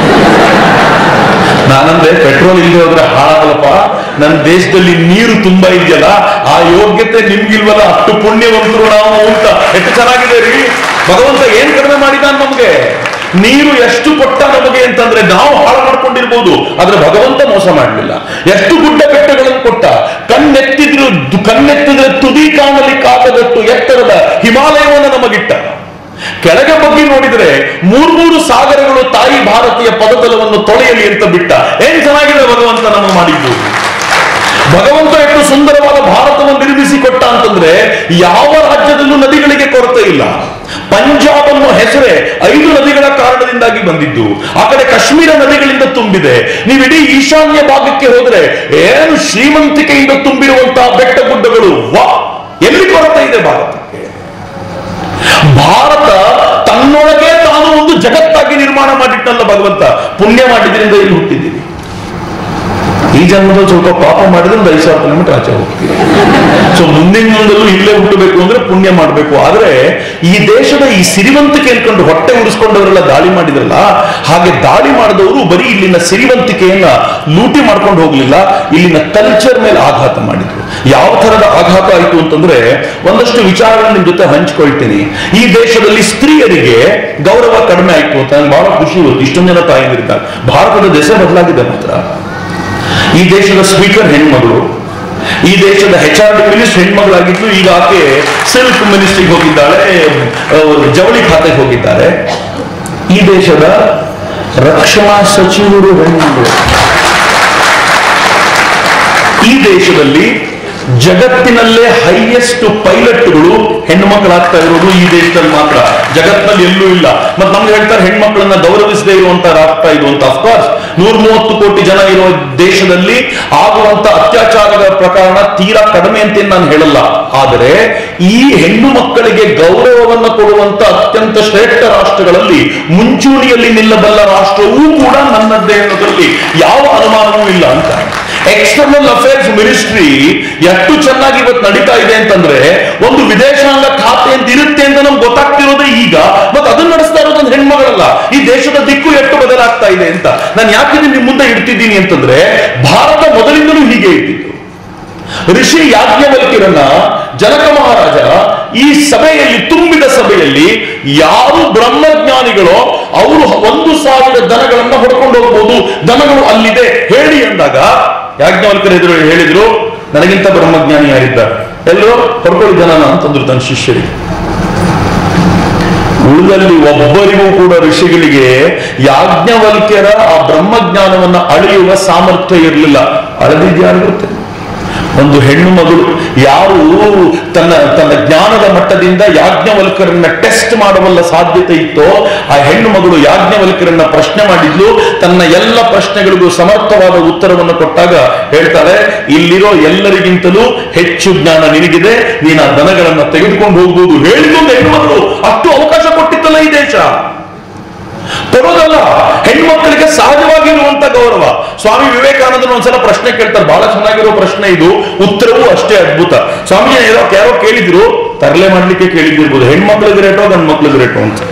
ನಾನಂದ್ರೆ ಪೆಟ್ರೋಲ್ ಇಲ್ಲದೆ ಹೋದ್ರೆ ಹಾಳಾಗಲ್ಲಪ್ಪ ನನ್ನ ದೇಶದಲ್ಲಿ ನೀರು ತುಂಬಾ ಇದೆಯಲ್ಲ ಆ ಯೋಗ್ಯತೆ ನಿಮ್ಗಿಲ್ವಲ್ಲ ಅಷ್ಟು ಪುಣ್ಯವಂತರು ನಾವು ಅಂತ ಎಷ್ಟು ಚೆನ್ನಾಗಿದೆ ರೀ ಭಗವಂತ ಏನ್ ಕಡಿಮೆ ಮಾಡಿದಾನ ನಮ್ಗೆ ನೀರು ಎಷ್ಟು ಕೊಟ್ಟ ನಮಗೆ ಅಂತಂದ್ರೆ ನಾವು ಹಾಳು ಮಾಡ್ಕೊಂಡಿರ್ಬೋದು ಆದ್ರೆ ಭಗವಂತ ಮೋಸ ಮಾಡಲಿಲ್ಲ ಎಷ್ಟು ಗುಡ್ಡ ಬೆಟ್ಟಗಳನ್ನು ಕೊಟ್ಟ ಕಣ್ಣೆತ್ತಿದ್ರು ಕಣ್ಣೆತ್ತಿದ್ರೆ ತುದಿ ಕಾಣಲಿಕ್ಕಾಗದಷ್ಟು ಎತ್ತರದ ಹಿಮಾಲಯವನ್ನು ನಮಗಿಟ್ಟ ಕೆಳಗೆ ಬಗ್ಗೆ ನೋಡಿದ್ರೆ ಮೂರ್ಮೂರು ಸಾಗರಗಳು ತಾಯಿ ಭಾರತೀಯ ಪದತಲವನ್ನು ತೊಳೆಯಲಿ ಅಂತ ಬಿಟ್ಟ ಏನ್ ಚೆನ್ನಾಗಿದೆ ಭಗವಂತ ನಮಗೆ ಮಾಡಿದ್ದು ಭಗವಂತ ಎಷ್ಟು ಸುಂದರವಾದ ಭಾರತವನ್ನು ನಿರ್ಮಿಸಿಕೊಟ್ಟ ಅಂತಂದ್ರೆ ಯಾವ ರಾಜ್ಯದಲ್ಲೂ ನದಿಗಳಿಗೆ ಕೊರತೆ ಇಲ್ಲ ಪಂಜಾಬ್ ಅನ್ನೋ ಹೆಸರೇ ಐದು ನದಿಗಳ ಕಾರಣದಿಂದಾಗಿ ಬಂದಿದ್ದು ಆ ಕಡೆ ಕಾಶ್ಮೀರ ನದಿಗಳಿಂದ ತುಂಬಿದೆ ನೀವು ಇಡೀ ಈಶಾನ್ಯ ಭಾಗಕ್ಕೆ ಹೋದ್ರೆ ಏನು ಶ್ರೀಮಂತಿಕೆಯಿಂದ ತುಂಬಿರುವಂತಹ ಬೆಟ್ಟ ಗುಡ್ಡಗಳು ವಾ ಎಲ್ಲಿ ಕೊರತೆ ಇದೆ ಭಾರತಕ್ಕೆ ಭಾರತ ತನ್ನೊಳಗೆ ತಾನು ಒಂದು ಜಗತ್ತಾಗಿ ನಿರ್ಮಾಣ ಮಾಡಿಟ್ಟಲ್ಲ ಭಗವಂತ ಪುಣ್ಯ ಮಾಡಿದ್ರಿಂದ ಇಲ್ಲಿ ಹುಟ್ಟಿದ್ದೀವಿ ಈ ಜನ್ಮದಲ್ಲಿ ಸ್ವಲ್ಪ ಪಾಪ ಮಾಡಿದ್ರೆ ಒಂದು ಐದು ಸಾವಿರ ಕಿಲೋಮೀಟರ್ ಆಚೆ ಹೋಗ್ತೀವಿ ಸೊ ಮುಂದಿನ ಜನ್ಮದಲ್ಲೂ ಇಲ್ಲೇ ಹುಟ್ಟಬೇಕು ಅಂದ್ರೆ ಪುಣ್ಯ ಮಾಡಬೇಕು ಆದ್ರೆ ಈ ದೇಶದ ಈ ಸಿರಿವಂತಿಕೆ ಅನ್ಕೊಂಡು ಹೊಟ್ಟೆ ಉರಿಸ್ಕೊಂಡವರೆಲ್ಲ ದಾಳಿ ಮಾಡಿದ್ರಲ್ಲ ಹಾಗೆ ದಾಳಿ ಮಾಡಿದವರು ಬರೀ ಇಲ್ಲಿನ ಸಿರಿವಂತಿಕೆಯನ್ನ ಲೂಟಿ ಮಾಡ್ಕೊಂಡು ಹೋಗ್ಲಿಲ್ಲ ಇಲ್ಲಿನ ಕಲ್ಚರ್ ಮೇಲೆ ಆಘಾತ ಮಾಡಿದ್ರು ಯಾವ ತರದ ಆಘಾತ ಆಯ್ತು ಅಂತಂದ್ರೆ ಒಂದಷ್ಟು ವಿಚಾರಗಳನ್ನ ನಿಮ್ ಜೊತೆ ಹಂಚ್ಕೊಳ್ತೀನಿ ಈ ದೇಶದಲ್ಲಿ ಸ್ತ್ರೀಯರಿಗೆ ಗೌರವ ಕಡಿಮೆ ಆಯ್ತು ಅಂತ ನಂಗೆ ಬಹಳ ಖುಷಿ ಇವತ್ತು ಇಷ್ಟೊಂದು ಜನ ತಾಯಂದಿರ್ತಾರೆ ಭಾರತದ ದೆಸೆ ಬದಲಾಗಿದೆ ಮಾತ್ರ ಈ ದೇಶದ ಸ್ಪೀಕರ್ ಹೆಣ್ಮಗಳು ಈ ದೇಶದ ಹೆಚ್ ಆರ್ ಡಿ ಮಿನಿಸ್ಟರ್ ಹೆಣ್ಮಗಳಾಗಿದ್ದು ಈಗ ಆಕೆ ಸಿಲ್ಕ್ ಮಿನಿಸ್ಟ್ರಿಗೆ ಹೋಗಿದ್ದಾಳೆ ಆ, ಜವಳಿ ಖಾತೆಗೆ ಹೋಗಿದ್ದಾರೆ ಈ ದೇಶದ ರಕ್ಷಣಾ ಸಚಿವರು ಹೆಣ್ಮಗಳು ಈ ದೇಶದಲ್ಲಿ ಜಗತ್ತಿನಲ್ಲೇ ಹೈಯೆಸ್ಟ್ ಪೈಲಟ್ಗಳು ಹೆಣ್ಣು ಮಕ್ಕಳಾಗ್ತಾ ಇರೋದು ಈ ದೇಶದಲ್ಲಿ ಮಾತ್ರ ಜಗತ್ತಿನಲ್ಲಿ ಎಲ್ಲೂ ಇಲ್ಲ ಮತ್ತೆ ನಮ್ಗೆ ಹೇಳ್ತಾರೆ ಹೆಣ್ಮಕ್ಳನ್ನ ಗೌರವಿಸದೇ ಇರುವಂತ ಆಗ್ತಾ ಇದು ಅಂತ ಅಫ್ಕೋರ್ಸ್ ನೂರ ಮೂವತ್ತು ಕೋಟಿ ಜನ ಇರುವ ದೇಶದಲ್ಲಿ ಆಗುವಂತ ಅತ್ಯಾಚಾರದ ಪ್ರಕರಣ ತೀರಾ ಕಡಿಮೆ ಅಂತ ನಾನು ಹೇಳಲ್ಲ ಆದರೆ ಈ ಹೆಣ್ಣು ಮಕ್ಕಳಿಗೆ ಗೌರವವನ್ನು ಕೊಡುವಂತ ಅತ್ಯಂತ ಶ್ರೇಷ್ಠ ರಾಷ್ಟ್ರಗಳಲ್ಲಿ ಮುಂಚೂಣಿಯಲ್ಲಿ ನಿಲ್ಲಬಲ್ಲ ರಾಷ್ಟ್ರವೂ ಕೂಡ ನನ್ನದ್ದೇ ಅನ್ನೋದ್ರಲ್ಲಿ ಯಾವ ಅನುಮಾನವೂ ಇಲ್ಲ ಅಂತ ಎಕ್ಸ್ಟರ್ನಲ್ ಅಫೇರ್ಸ್ ಮಿನಿಸ್ಟ್ರಿ ಎಷ್ಟು ಚೆನ್ನಾಗಿ ಇವತ್ತು ನಡೀತಾ ಇದೆ ಅಂತಂದ್ರೆ ಒಂದು ವಿದೇಶಾಂಗ ಖಾತೆ ಅಂತ ಇರುತ್ತೆ ಅಂತ ನಮ್ಗೆ ಗೊತ್ತಾಗ್ತಿರೋದೇ ಈಗ ಮತ್ತೆ ಅದನ್ನ ನಡೆಸ್ತಾ ಇರೋದು ಒಂದು ಹೆಣ್ಮಗಳಲ್ಲ ಈ ದೇಶದ ದಿಕ್ಕು ಎಷ್ಟು ಬದಲಾಗ್ತಾ ಇದೆ ಅಂತ ನಾನು ಯಾಕೆ ಇದನ್ನ ನಿಮ್ ಮುಂದೆ ಇಡ್ತಿದ್ದೀನಿ ಅಂತಂದ್ರೆ ಭಾರತ ಮೊದಲಿಂದಲೂ ಹೀಗೆ ಇಟ್ಟಿತ್ತು ಋಷಿ ಯಾಜ್ಞವಲ್ಕಿರನ್ನ ಜನಕ ಮಹಾರಾಜ ಈ ಸಭೆಯಲ್ಲಿ ತುಂಬಿದ ಸಭೆಯಲ್ಲಿ ಯಾರು ಬ್ರಹ್ಮಜ್ಞಾನಿಗಳೋ ಅವರು ಒಂದು ಸಾವಿರ ದನಗಳನ್ನ ಹೊಡ್ಕೊಂಡು ಹೋಗ್ಬೋದು ದನಗಳು ಅಲ್ಲಿದೆ ಹೇಳಿ ಅಂದಾಗ ಯಾಜ್ಞವಲ್ಕರ ಎದುರು ಹೇಳಿದ್ರು ನನಗಿಂತ ಬ್ರಹ್ಮಜ್ಞಾನಿ ಯಾರಿದ್ದಾರೆ ಎಲ್ಲರೂ ಹೊಡ್ಕೊಳ್ಳಿ ದನನ ಅಂತಂದ್ರು ತನ್ನ ಶಿಷ್ಯರಿಗೆ ಉಳಿದಲ್ಲಿ ಒಬ್ಬರಿಗೂ ಕೂಡ ಋಷಿಗಳಿಗೆ ಯಾಜ್ಞವಲ್ಕ್ಯರ ಆ ಬ್ರಹ್ಮಜ್ಞಾನವನ್ನ ಅಳೆಯುವ ಸಾಮರ್ಥ್ಯ ಇರಲಿಲ್ಲ ಅಳೆದಿದ್ಯಾರು ಗೊತ್ತೆ ಒಂದು ಹೆಣ್ಣು ಮಗಳು ಯಾರು ತನ್ನ ತನ್ನ ಜ್ಞಾನದ ಮಟ್ಟದಿಂದ ಯಾಜ್ಞವಲ್ಕರನ್ನ ಟೆಸ್ಟ್ ಮಾಡಬಲ್ಲ ಸಾಧ್ಯತೆ ಇತ್ತೋ ಆ ಹೆಣ್ಣು ಮಗಳು ಯಾಜ್ಞವಲ್ಕರನ್ನ ಪ್ರಶ್ನೆ ಮಾಡಿದ್ಲು ತನ್ನ ಎಲ್ಲ ಪ್ರಶ್ನೆಗಳಿಗೂ ಸಮರ್ಥವಾದ ಉತ್ತರವನ್ನು ಕೊಟ್ಟಾಗ ಹೇಳ್ತಾರೆ ಇಲ್ಲಿರೋ ಎಲ್ಲರಿಗಿಂತಲೂ ಹೆಚ್ಚು ಜ್ಞಾನ ನಿನಗಿದೆ ನೀನು ಆ ದನಗಳನ್ನ ತೆಗೆದುಕೊಂಡು ಹೋಗ್ಬೋದು ಹೇಳಿದ್ದು ಹೆಣ್ಣು ಮಗಳು ಅಷ್ಟು ಅವಕಾಶ ಕೊಟ್ಟಿತ್ತಲ್ಲ ಈ ದೇಶ ಕೊಡೋದಲ್ಲ ಹೆಣ್ಮಕ್ಳಿಗೆ ಸಹಜವಾಗಿರುವಂತ ಗೌರವ ಸ್ವಾಮಿ ವಿವೇಕಾನಂದರು ಒಂದ್ಸಲ ಪ್ರಶ್ನೆ ಕೇಳ್ತಾರೆ ಬಹಳ ಚೆನ್ನಾಗಿರೋ ಪ್ರಶ್ನೆ ಇದು ಉತ್ತರವೂ ಅಷ್ಟೇ ಅದ್ಭುತ ಸ್ವಾಮಿ ಯಾರೋ ಯಾರೋ ಕೇಳಿದ್ರು ತರಲೆ ಮಾಡ್ಲಿಕ್ಕೆ ಕೇಳಿದಿರ್ಬೋದು ಹೆಣ್ಮಕ್ಳಿಗೆ ರೇಟೋ ಗಂಡ್ ಮಕ್ಳಿಗೆ ರೇಟೋ ಅಂತ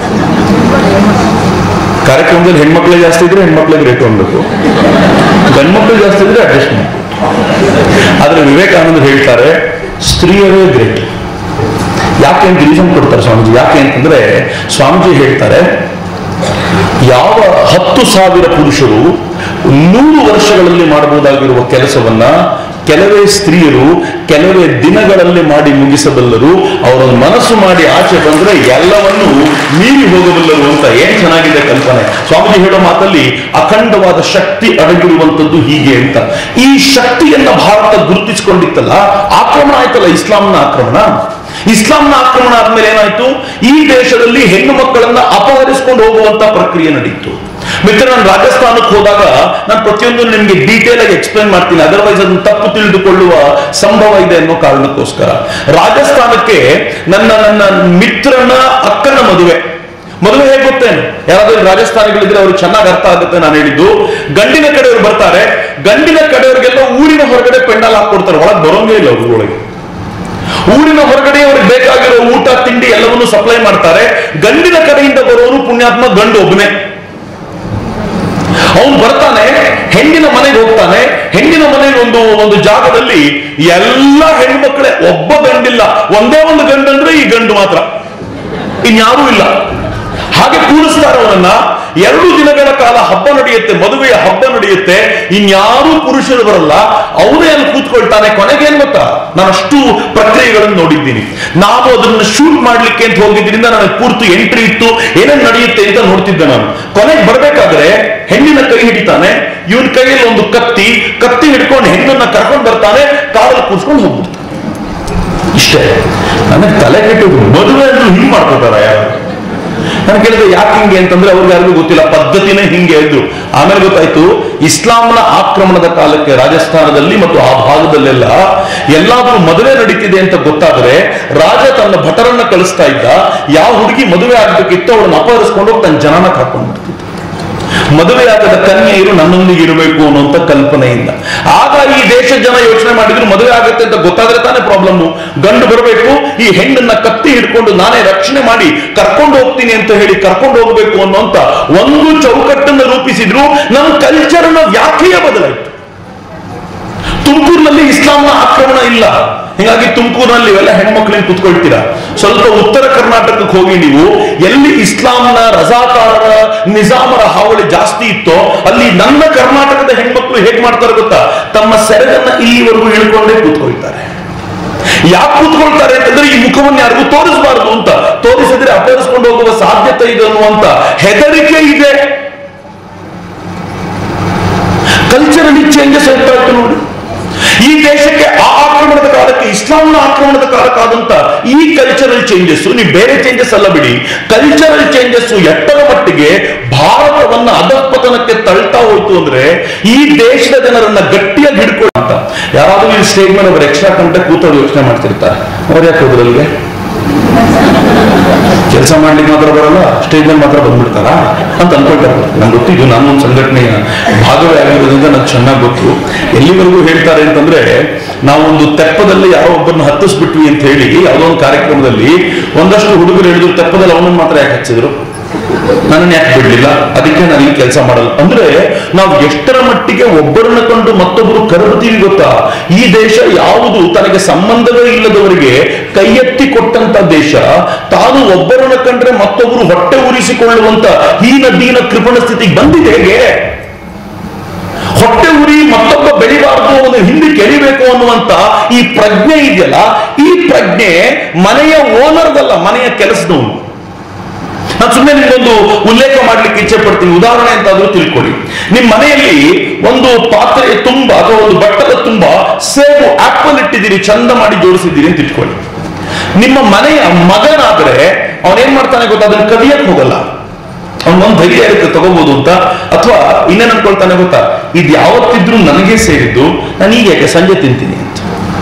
ಕಾರ್ಯಕ್ರಮದಲ್ಲಿ ಹೆಣ್ಮಕ್ಳಿಗೆ ಜಾಸ್ತಿ ಇದ್ರೆ ಹೆಣ್ಮಕ್ಳಿಗೆ ರೇಟು ಅನ್ಬೇಕು ಗಂಡ್ ಮಕ್ಳು ಜಾಸ್ತಿ ಇದ್ರೆ ಅಡ್ಜಸ್ಟ್ ಮಾಡ್ಬೇಕು ಆದ್ರೆ ವಿವೇಕಾನಂದರು ಹೇಳ್ತಾರೆ ಸ್ತ್ರೀಯರೇ ಗ್ರೇಟ್ ಯಾಕೆ ಅಂತ ರೀಸನ್ ಕೊಡ್ತಾರೆ ಸ್ವಾಮೀಜಿ ಯಾಕೆ ಅಂತಂದ್ರೆ ಸ್ವಾಮೀಜಿ ಹೇಳ್ತಾರೆ ಯಾವ ಹತ್ತು ಸಾವಿರ ಪುರುಷರು ನೂರು ವರ್ಷಗಳಲ್ಲಿ ಮಾಡಬಹುದಾಗಿರುವ ಕೆಲಸವನ್ನ ಕೆಲವೇ ಸ್ತ್ರೀಯರು ಕೆಲವೇ ದಿನಗಳಲ್ಲಿ ಮಾಡಿ ಮುಗಿಸಬಲ್ಲರು ಅವರನ್ನು ಮನಸ್ಸು ಮಾಡಿ ಆಚೆ ಬಂದ್ರೆ ಎಲ್ಲವನ್ನು ಮೀರಿ ಹೋಗಬಲ್ಲರು ಅಂತ ಏನ್ ಚೆನ್ನಾಗಿದೆ ಕಲ್ಪನೆ ಸ್ವಾಮೀಜಿ ಹೇಳೋ ಮಾತಲ್ಲಿ ಅಖಂಡವಾದ ಶಕ್ತಿ ಅಡಗಿರುವಂತದ್ದು ಹೀಗೆ ಅಂತ ಈ ಶಕ್ತಿಯನ್ನ ಭಾರತ ಗುರುತಿಸಿಕೊಂಡಿತ್ತಲ್ಲ ಆಕ್ರಮಣ ಆಯ್ತಲ್ಲ ಇಸ್ಲಾಂನ ಆಕ್ರಮಣ ಇಸ್ಲಾಂನ ಆಕ್ರಮಣ ಆದ್ಮೇಲೆ ಏನಾಯ್ತು ಈ ದೇಶದಲ್ಲಿ ಹೆಣ್ಣು ಮಕ್ಕಳನ್ನ ಅಪಹರಿಸಿಕೊಂಡು ಹೋಗುವಂತ ಪ್ರಕ್ರಿಯೆ ನಡೀತು ಮಿತ್ರ ನಾನು ರಾಜಸ್ಥಾನಕ್ಕೆ ಹೋದಾಗ ನಾನು ಪ್ರತಿಯೊಂದು ನಿಮ್ಗೆ ಡೀಟೇಲ್ ಆಗಿ ಎಕ್ಸ್ಪ್ಲೇನ್ ಮಾಡ್ತೀನಿ ಅದರ್ವೈಸ್ ಅದನ್ನು ತಪ್ಪು ತಿಳಿದುಕೊಳ್ಳುವ ಸಂಭವ ಇದೆ ಅನ್ನೋ ಕಾರಣಕ್ಕೋಸ್ಕರ ರಾಜಸ್ಥಾನಕ್ಕೆ ನನ್ನ ನನ್ನ ಮಿತ್ರನ ಅಕ್ಕನ ಮದುವೆ ಮದುವೆ ಹೇಗೆ ಗೊತ್ತೇನು ಯಾರಾದ್ರೂ ರಾಜಸ್ಥಾನಿಗಳಿದ್ರೆ ಅವ್ರಿಗೆ ಚೆನ್ನಾಗಿ ಅರ್ಥ ಆಗುತ್ತೆ ನಾನು ಹೇಳಿದ್ದು ಗಂಡಿನ ಕಡೆಯವರು ಬರ್ತಾರೆ ಗಂಡಿನ ಕಡೆಯವರಿಗೆಲ್ಲ ಊರಿನ ಹೊರಗಡೆ ಪೆಂಡಾಲ್ ಹಾಕೊಡ್ತಾರೆ ಒಳಗೆ ಬರೋಂಗೇ ಇಲ್ಲ ಅವ್ರ ಒಳಗೆ ಊರಿನ ಹೊರಗಡೆ ಅವ್ರಿಗೆ ಬೇಕಾಗಿರೋ ಊಟ ತಿಂಡಿ ಎಲ್ಲವನ್ನೂ ಸಪ್ಲೈ ಮಾಡ್ತಾರೆ ಗಂಡಿನ ಕಡೆಯಿಂದ ಬರೋರು ಪುಣ್ಯಾತ್ಮ ಗಂಡು ಒಬ್ಬನೇ ಅವನು ಬರ್ತಾನೆ ಹೆಣ್ಣಿನ ಮನೆಗೆ ಹೋಗ್ತಾನೆ ಹೆಣ್ಣಿನ ಮನೆಗೆ ಒಂದು ಒಂದು ಜಾಗದಲ್ಲಿ ಎಲ್ಲ ಹೆಣ್ಮಕ್ಳೇ ಒಬ್ಬ ಗಂಡಿಲ್ಲ ಒಂದೇ ಒಂದು ಗಂಡಂದ್ರೆ ಈ ಗಂಡು ಮಾತ್ರ ಇನ್ಯಾರೂ ಇಲ್ಲ ಹಾಗೆ ಕೂಡಿಸ್ತಾರೆ ಅವನನ್ನ ಎರಡು ದಿನಗಳ ಕಾಲ ಹಬ್ಬ ನಡೆಯುತ್ತೆ ಮದುವೆಯ ಹಬ್ಬ ನಡೆಯುತ್ತೆ ಇನ್ಯಾರೂ ಪುರುಷರು ಬರಲ್ಲ ಅವನೇ ಅಲ್ಲಿ ಕೂತ್ಕೊಳ್ತಾನೆ ಕೊನೆಗೇನ್ ಗೊತ್ತಾ ನಾನು ಅಷ್ಟು ಪ್ರಕ್ರಿಯೆಗಳನ್ನು ನೋಡಿದ್ದೀನಿ ನಾನು ಅದನ್ನ ಶೂಟ್ ಮಾಡ್ಲಿಕ್ಕೆ ಅಂತ ಹೋಗಿದ್ರಿಂದ ನನಗೆ ಪೂರ್ತಿ ಎಂಟ್ರಿ ಇತ್ತು ಏನೇನ್ ನಡೆಯುತ್ತೆ ಅಂತ ನೋಡ್ತಿದ್ದೆ ನಾನು ಕೊನೆಗೆ ಬರ್ಬೇಕಾದ್ರೆ ಹೆಣ್ಣಿನ ಕೈ ಹಿಡಿತಾನೆ ಇವನ್ ಕೈಯಲ್ಲಿ ಒಂದು ಕತ್ತಿ ಕತ್ತಿ ಹಿಡ್ಕೊಂಡು ಹೆಣ್ಣನ್ನ ಕರ್ಕೊಂಡು ಬರ್ತಾನೆ ಕಾರಲ್ಲಿ ಕೂರ್ಸ್ಕೊಂಡು ಹೋಗ್ಬಿಡ್ತಾನೆ ಇಷ್ಟೇ ನನಗೆ ತಲೆ ಕೆಟ್ಟದು ಮದುವೆ ಅಂದ್ರೆ ಹಿಂಗ್ ಮಾಡ್ಕೋತಾರ ಯಾರು ನಾನು ಕೇಳಿದೆ ಯಾಕೆ ಹಿಂಗೆ ಅಂತಂದ್ರೆ ಅವ್ರಿಗೆ ಯಾರಿಗೂ ಗೊತ್ತಿಲ್ಲ ಪದ್ಧತಿನೇ ಹಿಂಗೆ ಇದ್ರು ಆಮೇಲೆ ಗೊತ್ತಾಯ್ತು ಇಸ್ಲಾಂನ ಆಕ್ರಮಣದ ಕಾಲಕ್ಕೆ ರಾಜಸ್ಥಾನದಲ್ಲಿ ಮತ್ತು ಆ ಭಾಗದಲ್ಲೆಲ್ಲ ಎಲ್ಲಾದ್ರೂ ಮದುವೆ ನಡೀತಿದೆ ಅಂತ ಗೊತ್ತಾದ್ರೆ ರಾಜ ತನ್ನ ಭಟರನ್ನ ಕಳಿಸ್ತಾ ಇದ್ದ ಯಾವ ಹುಡುಗಿ ಮದುವೆ ಆಗ್ಬೇಕಿತ್ತು ಅವಳನ್ನ ಅಪಹರಿಸ್ಕೊಂಡು ಹೋಗಿ ತನ್ನ ಜನನ ಕರ್ಕೊಂಡ್ಬಿಡ್ತಿದ್ದ ಮದುವೆಯಾಗದ ಕನ್ಯೆಯರು ನನ್ನೊಂದಿಗೆ ಇರಬೇಕು ಅನ್ನುವಂತ ಕಲ್ಪನೆಯಿಂದ ಆಗ ಈ ದೇಶ ಜನ ಯೋಚನೆ ಮಾಡಿದ್ರು ಮದುವೆ ಆಗುತ್ತೆ ಅಂತ ಗೊತ್ತಾದ್ರೆ ತಾನೇ ಪ್ರಾಬ್ಲಮ್ ಗಂಡು ಬರಬೇಕು ಈ ಹೆಣ್ಣನ್ನ ಕತ್ತಿ ಹಿಡ್ಕೊಂಡು ನಾನೇ ರಕ್ಷಣೆ ಮಾಡಿ ಕರ್ಕೊಂಡು ಹೋಗ್ತೀನಿ ಅಂತ ಹೇಳಿ ಕರ್ಕೊಂಡು ಹೋಗ್ಬೇಕು ಅನ್ನುವಂತ ಒಂದು ಚೌಕಟ್ಟನ್ನು ರೂಪಿಸಿದ್ರು ನಮ್ಮ ಕಲ್ಚರ್ನ ವ್ಯಾಖ್ಯೆಯ ಬದಲಾಯಿತು ತುಮಕೂರಿನಲ್ಲಿ ಇಸ್ಲಾಂನ ಆಕ್ರಮಣ ಇಲ್ಲ ಹೀಗಾಗಿ ತುಮಕೂರಿನಲ್ಲಿ ಇವೆಲ್ಲ ಹೆಣ್ಮಕ್ಳನ್ನ ಕುತ್ಕೊಳ್ತೀರಾ ಸ್ವಲ್ಪ ಉತ್ತರ ಕರ್ನಾಟಕಕ್ಕೆ ಹೋಗಿ ನೀವು ಎಲ್ಲಿ ಇಸ್ಲಾಂನ ರಜಾಕಾರರ ನಿಜಾಮರ ಹಾವಳಿ ಜಾಸ್ತಿ ಇತ್ತೋ ಅಲ್ಲಿ ನನ್ನ ಕರ್ನಾಟಕದ ಹೆಣ್ಮಕ್ಳು ಹೇಗ್ ಮಾಡ್ತಾರೆ ಗೊತ್ತಾ ತಮ್ಮ ಸೆರಗನ್ನ ಇಲ್ಲಿವರೆಗೂ ಇಳ್ಕೊಂಡೇ ಕೂತ್ಕೊಳ್ತಾರೆ ಯಾಕೆ ಕೂತ್ಕೊಳ್ತಾರೆ ಅಂತಂದ್ರೆ ಈ ಮುಖವನ್ನು ಯಾರಿಗೂ ತೋರಿಸಬಾರದು ಅಂತ ತೋರಿಸಿದ್ರೆ ಅಪಹರಿಸ್ಕೊಂಡು ಹೋಗುವ ಸಾಧ್ಯತೆ ಇದೆ ಅನ್ನುವಂತ ಹೆದರಿಕೆ ಇದೆ ಕಲ್ಚರಲ್ ಚೇಂಜಸ್ ಆಗ್ತಾ ಇತ್ತು ನೋಡಿ ಈ ದೇಶಕ್ಕೆ ಆ ಆಕ್ರಮಣದ ಕಾಲಕ್ಕೆ ಇಸ್ಲಾಂನ ಆಕ್ರಮಣದ ಕಾಲಕ್ಕಾದಂತ ಈ ಕಲ್ಚರಲ್ ಚೇಂಜಸ್ ನೀವು ಬೇರೆ ಚೇಂಜಸ್ ಅಲ್ಲ ಬಿಡಿ ಕಲ್ಚರಲ್ ಚೇಂಜಸ್ ಎಷ್ಟರ ಮಟ್ಟಿಗೆ ಭಾರತವನ್ನ ಅಧಪತನಕ್ಕೆ ತಳ್ತಾ ಹೋಯ್ತು ಅಂದ್ರೆ ಈ ದೇಶದ ಜನರನ್ನ ಗಟ್ಟಿಯಾಗಿ ಹಿಡ್ಕೊಳ್ಳ ಅಂತ ಯಾರಾದ್ರೂ ಈ ಸ್ಟೇಜ್ ಮೇಲೆ ಒಬ್ಬರು ಎಕ್ಸ್ಟ್ರಾ ಕಂಟ ಕೂತವ್ರು ಯೋಚನೆ ಮಾಡ್ತಿರ್ತಾರೆ ಅವ್ರು ಯಾಕೆ ಹೋದ್ರು ಅಲ್ಲಿಗೆ ಕೆಲಸ ಮಾಡ್ಲಿಕ್ಕೆ ಮಾತ್ರ ಬರಲ್ಲ ಸ್ಟೇಜ್ ಮೇಲೆ ಮಾತ್ರ ಬಂದ್ಬಿಡ್ತಾರ ಅಂತ ಅನ್ಕೊಳ್ತಾರೆ ನಂಗೆ ಗೊತ್ತಿದ್ದು ನಾನು ಒಂದು ಸಂಘಟನೆಯ ಭಾಗವೇ ಆಗಿರೋದ್ರಿಂದ ನಂಗೆ ಚೆನ್ನಾಗಿ ಗೊತ್ತು ಎಲ್ಲಿವರೆಗೂ ಹೇಳ್ತಾರೆ ಅಂತಂದ್ರೆ ನಾವೊಂದು ತೆಪ್ಪದಲ್ಲಿ ಯಾರೋ ಒಬ್ಬರನ್ನ ಹತ್ತಿಸ್ಬಿಟ್ವಿ ಅಂತ ಹೇಳಿ ಯಾವುದೋ ಒಂದು ಕಾರ್ಯಕ್ರಮದಲ್ಲಿ ಒಂದಷ್ಟು ಹುಡುಗರು ಹೇಳಿದ್ರು ತೆಪ್ಪದಲ್ಲಿ ಅವನನ್ನು ಮಾತ್ರ ಯಾಕೆ ಹಚ್ಚಿದ್ರು ನನ್ನನ್ನು ಯಾಕೆ ಬಿಡ್ಲಿಲ್ಲ ಅದಕ್ಕೆ ನಾನು ಈ ಕೆಲಸ ಮಾಡಲ್ಲ ಅಂದ್ರೆ ನಾವು ಎಷ್ಟರ ಮಟ್ಟಿಗೆ ಒಬ್ಬರನ್ನ ಕಂಡು ಮತ್ತೊಬ್ಬರು ಕರಗುತ್ತೀವಿ ಗೊತ್ತಾ ಈ ದೇಶ ಯಾವುದು ತನಗೆ ಸಂಬಂಧವೇ ಇಲ್ಲದವರಿಗೆ ಕೈ ಎತ್ತಿ ಕೊಟ್ಟಂತ ದೇಶ ತಾನು ಒಬ್ಬರನ್ನ ಕಂಡ್ರೆ ಮತ್ತೊಬ್ಬರು ಹೊಟ್ಟೆ ಉರಿಸಿಕೊಳ್ಳುವಂತ ಹೀನ ದೀನ ಕೃಪಣ ಸ್ಥಿತಿಗೆ ಬಂದಿದೆ ಹೇಗೆ ಹೊಟ್ಟೆ ಉರಿ ಮತ್ತೊಬ್ಬ ಬೆಳಿಬಾರ್ದು ಅವನು ಹಿಂದೆ ಕೆರಿಬೇಕು ಅನ್ನುವಂತ ಈ ಪ್ರಜ್ಞೆ ಇದೆಯಲ್ಲ ಈ ಪ್ರಜ್ಞೆ ಮನೆಯ ಓನರ್ದಲ್ಲ ಮನೆಯ ಕೆಲಸದವನು ನಾನು ಸುಮ್ಮನೆ ನಿಮ್ಗೊಂದು ಉಲ್ಲೇಖ ಮಾಡ್ಲಿಕ್ಕೆ ಇಚ್ಛೆ ಪಡ್ತೀನಿ ಉದಾಹರಣೆ ಅಂತಾದ್ರೂ ತಿಳ್ಕೊಳ್ಳಿ ನಿಮ್ ಮನೆಯಲ್ಲಿ ಒಂದು ಪಾತ್ರೆ ತುಂಬಾ ಅಥವಾ ಒಂದು ಬಟ್ಟದ ತುಂಬಾ ಸೇಬು ಆಪಲ್ ಇಟ್ಟಿದ್ದೀರಿ ಚಂದ ಮಾಡಿ ಜೋಡಿಸಿದ್ದೀರಿ ಅಂತ ಇಟ್ಕೊಳ್ಳಿ ನಿಮ್ಮ ಮನೆಯ ಮಗನಾದ್ರೆ ಅವನೇನ್ ಮಾಡ್ತಾನೆ ಗೊತ್ತಾ ಅದನ್ನ ಕದಿಯಕ್ ಹೋಗಲ್ಲ ಅವನೊಂದು ಧೈರ್ಯ ಇರುತ್ತೆ ತಗೋಬಹುದು ಅಂತ ಅಥವಾ ಇನ್ನೇನ್ ಅನ್ಕೊಳ್ತಾನೆ ಗೊತ್ತಾ ಇದು ಯಾವತ್ತಿದ್ರೂ ನನಗೆ ಸೇರಿದ್ದು ನಾನು ಈಗ ಯಾಕೆ ಸಂಜೆ ತಿಂತೀನಿ ಅಂತ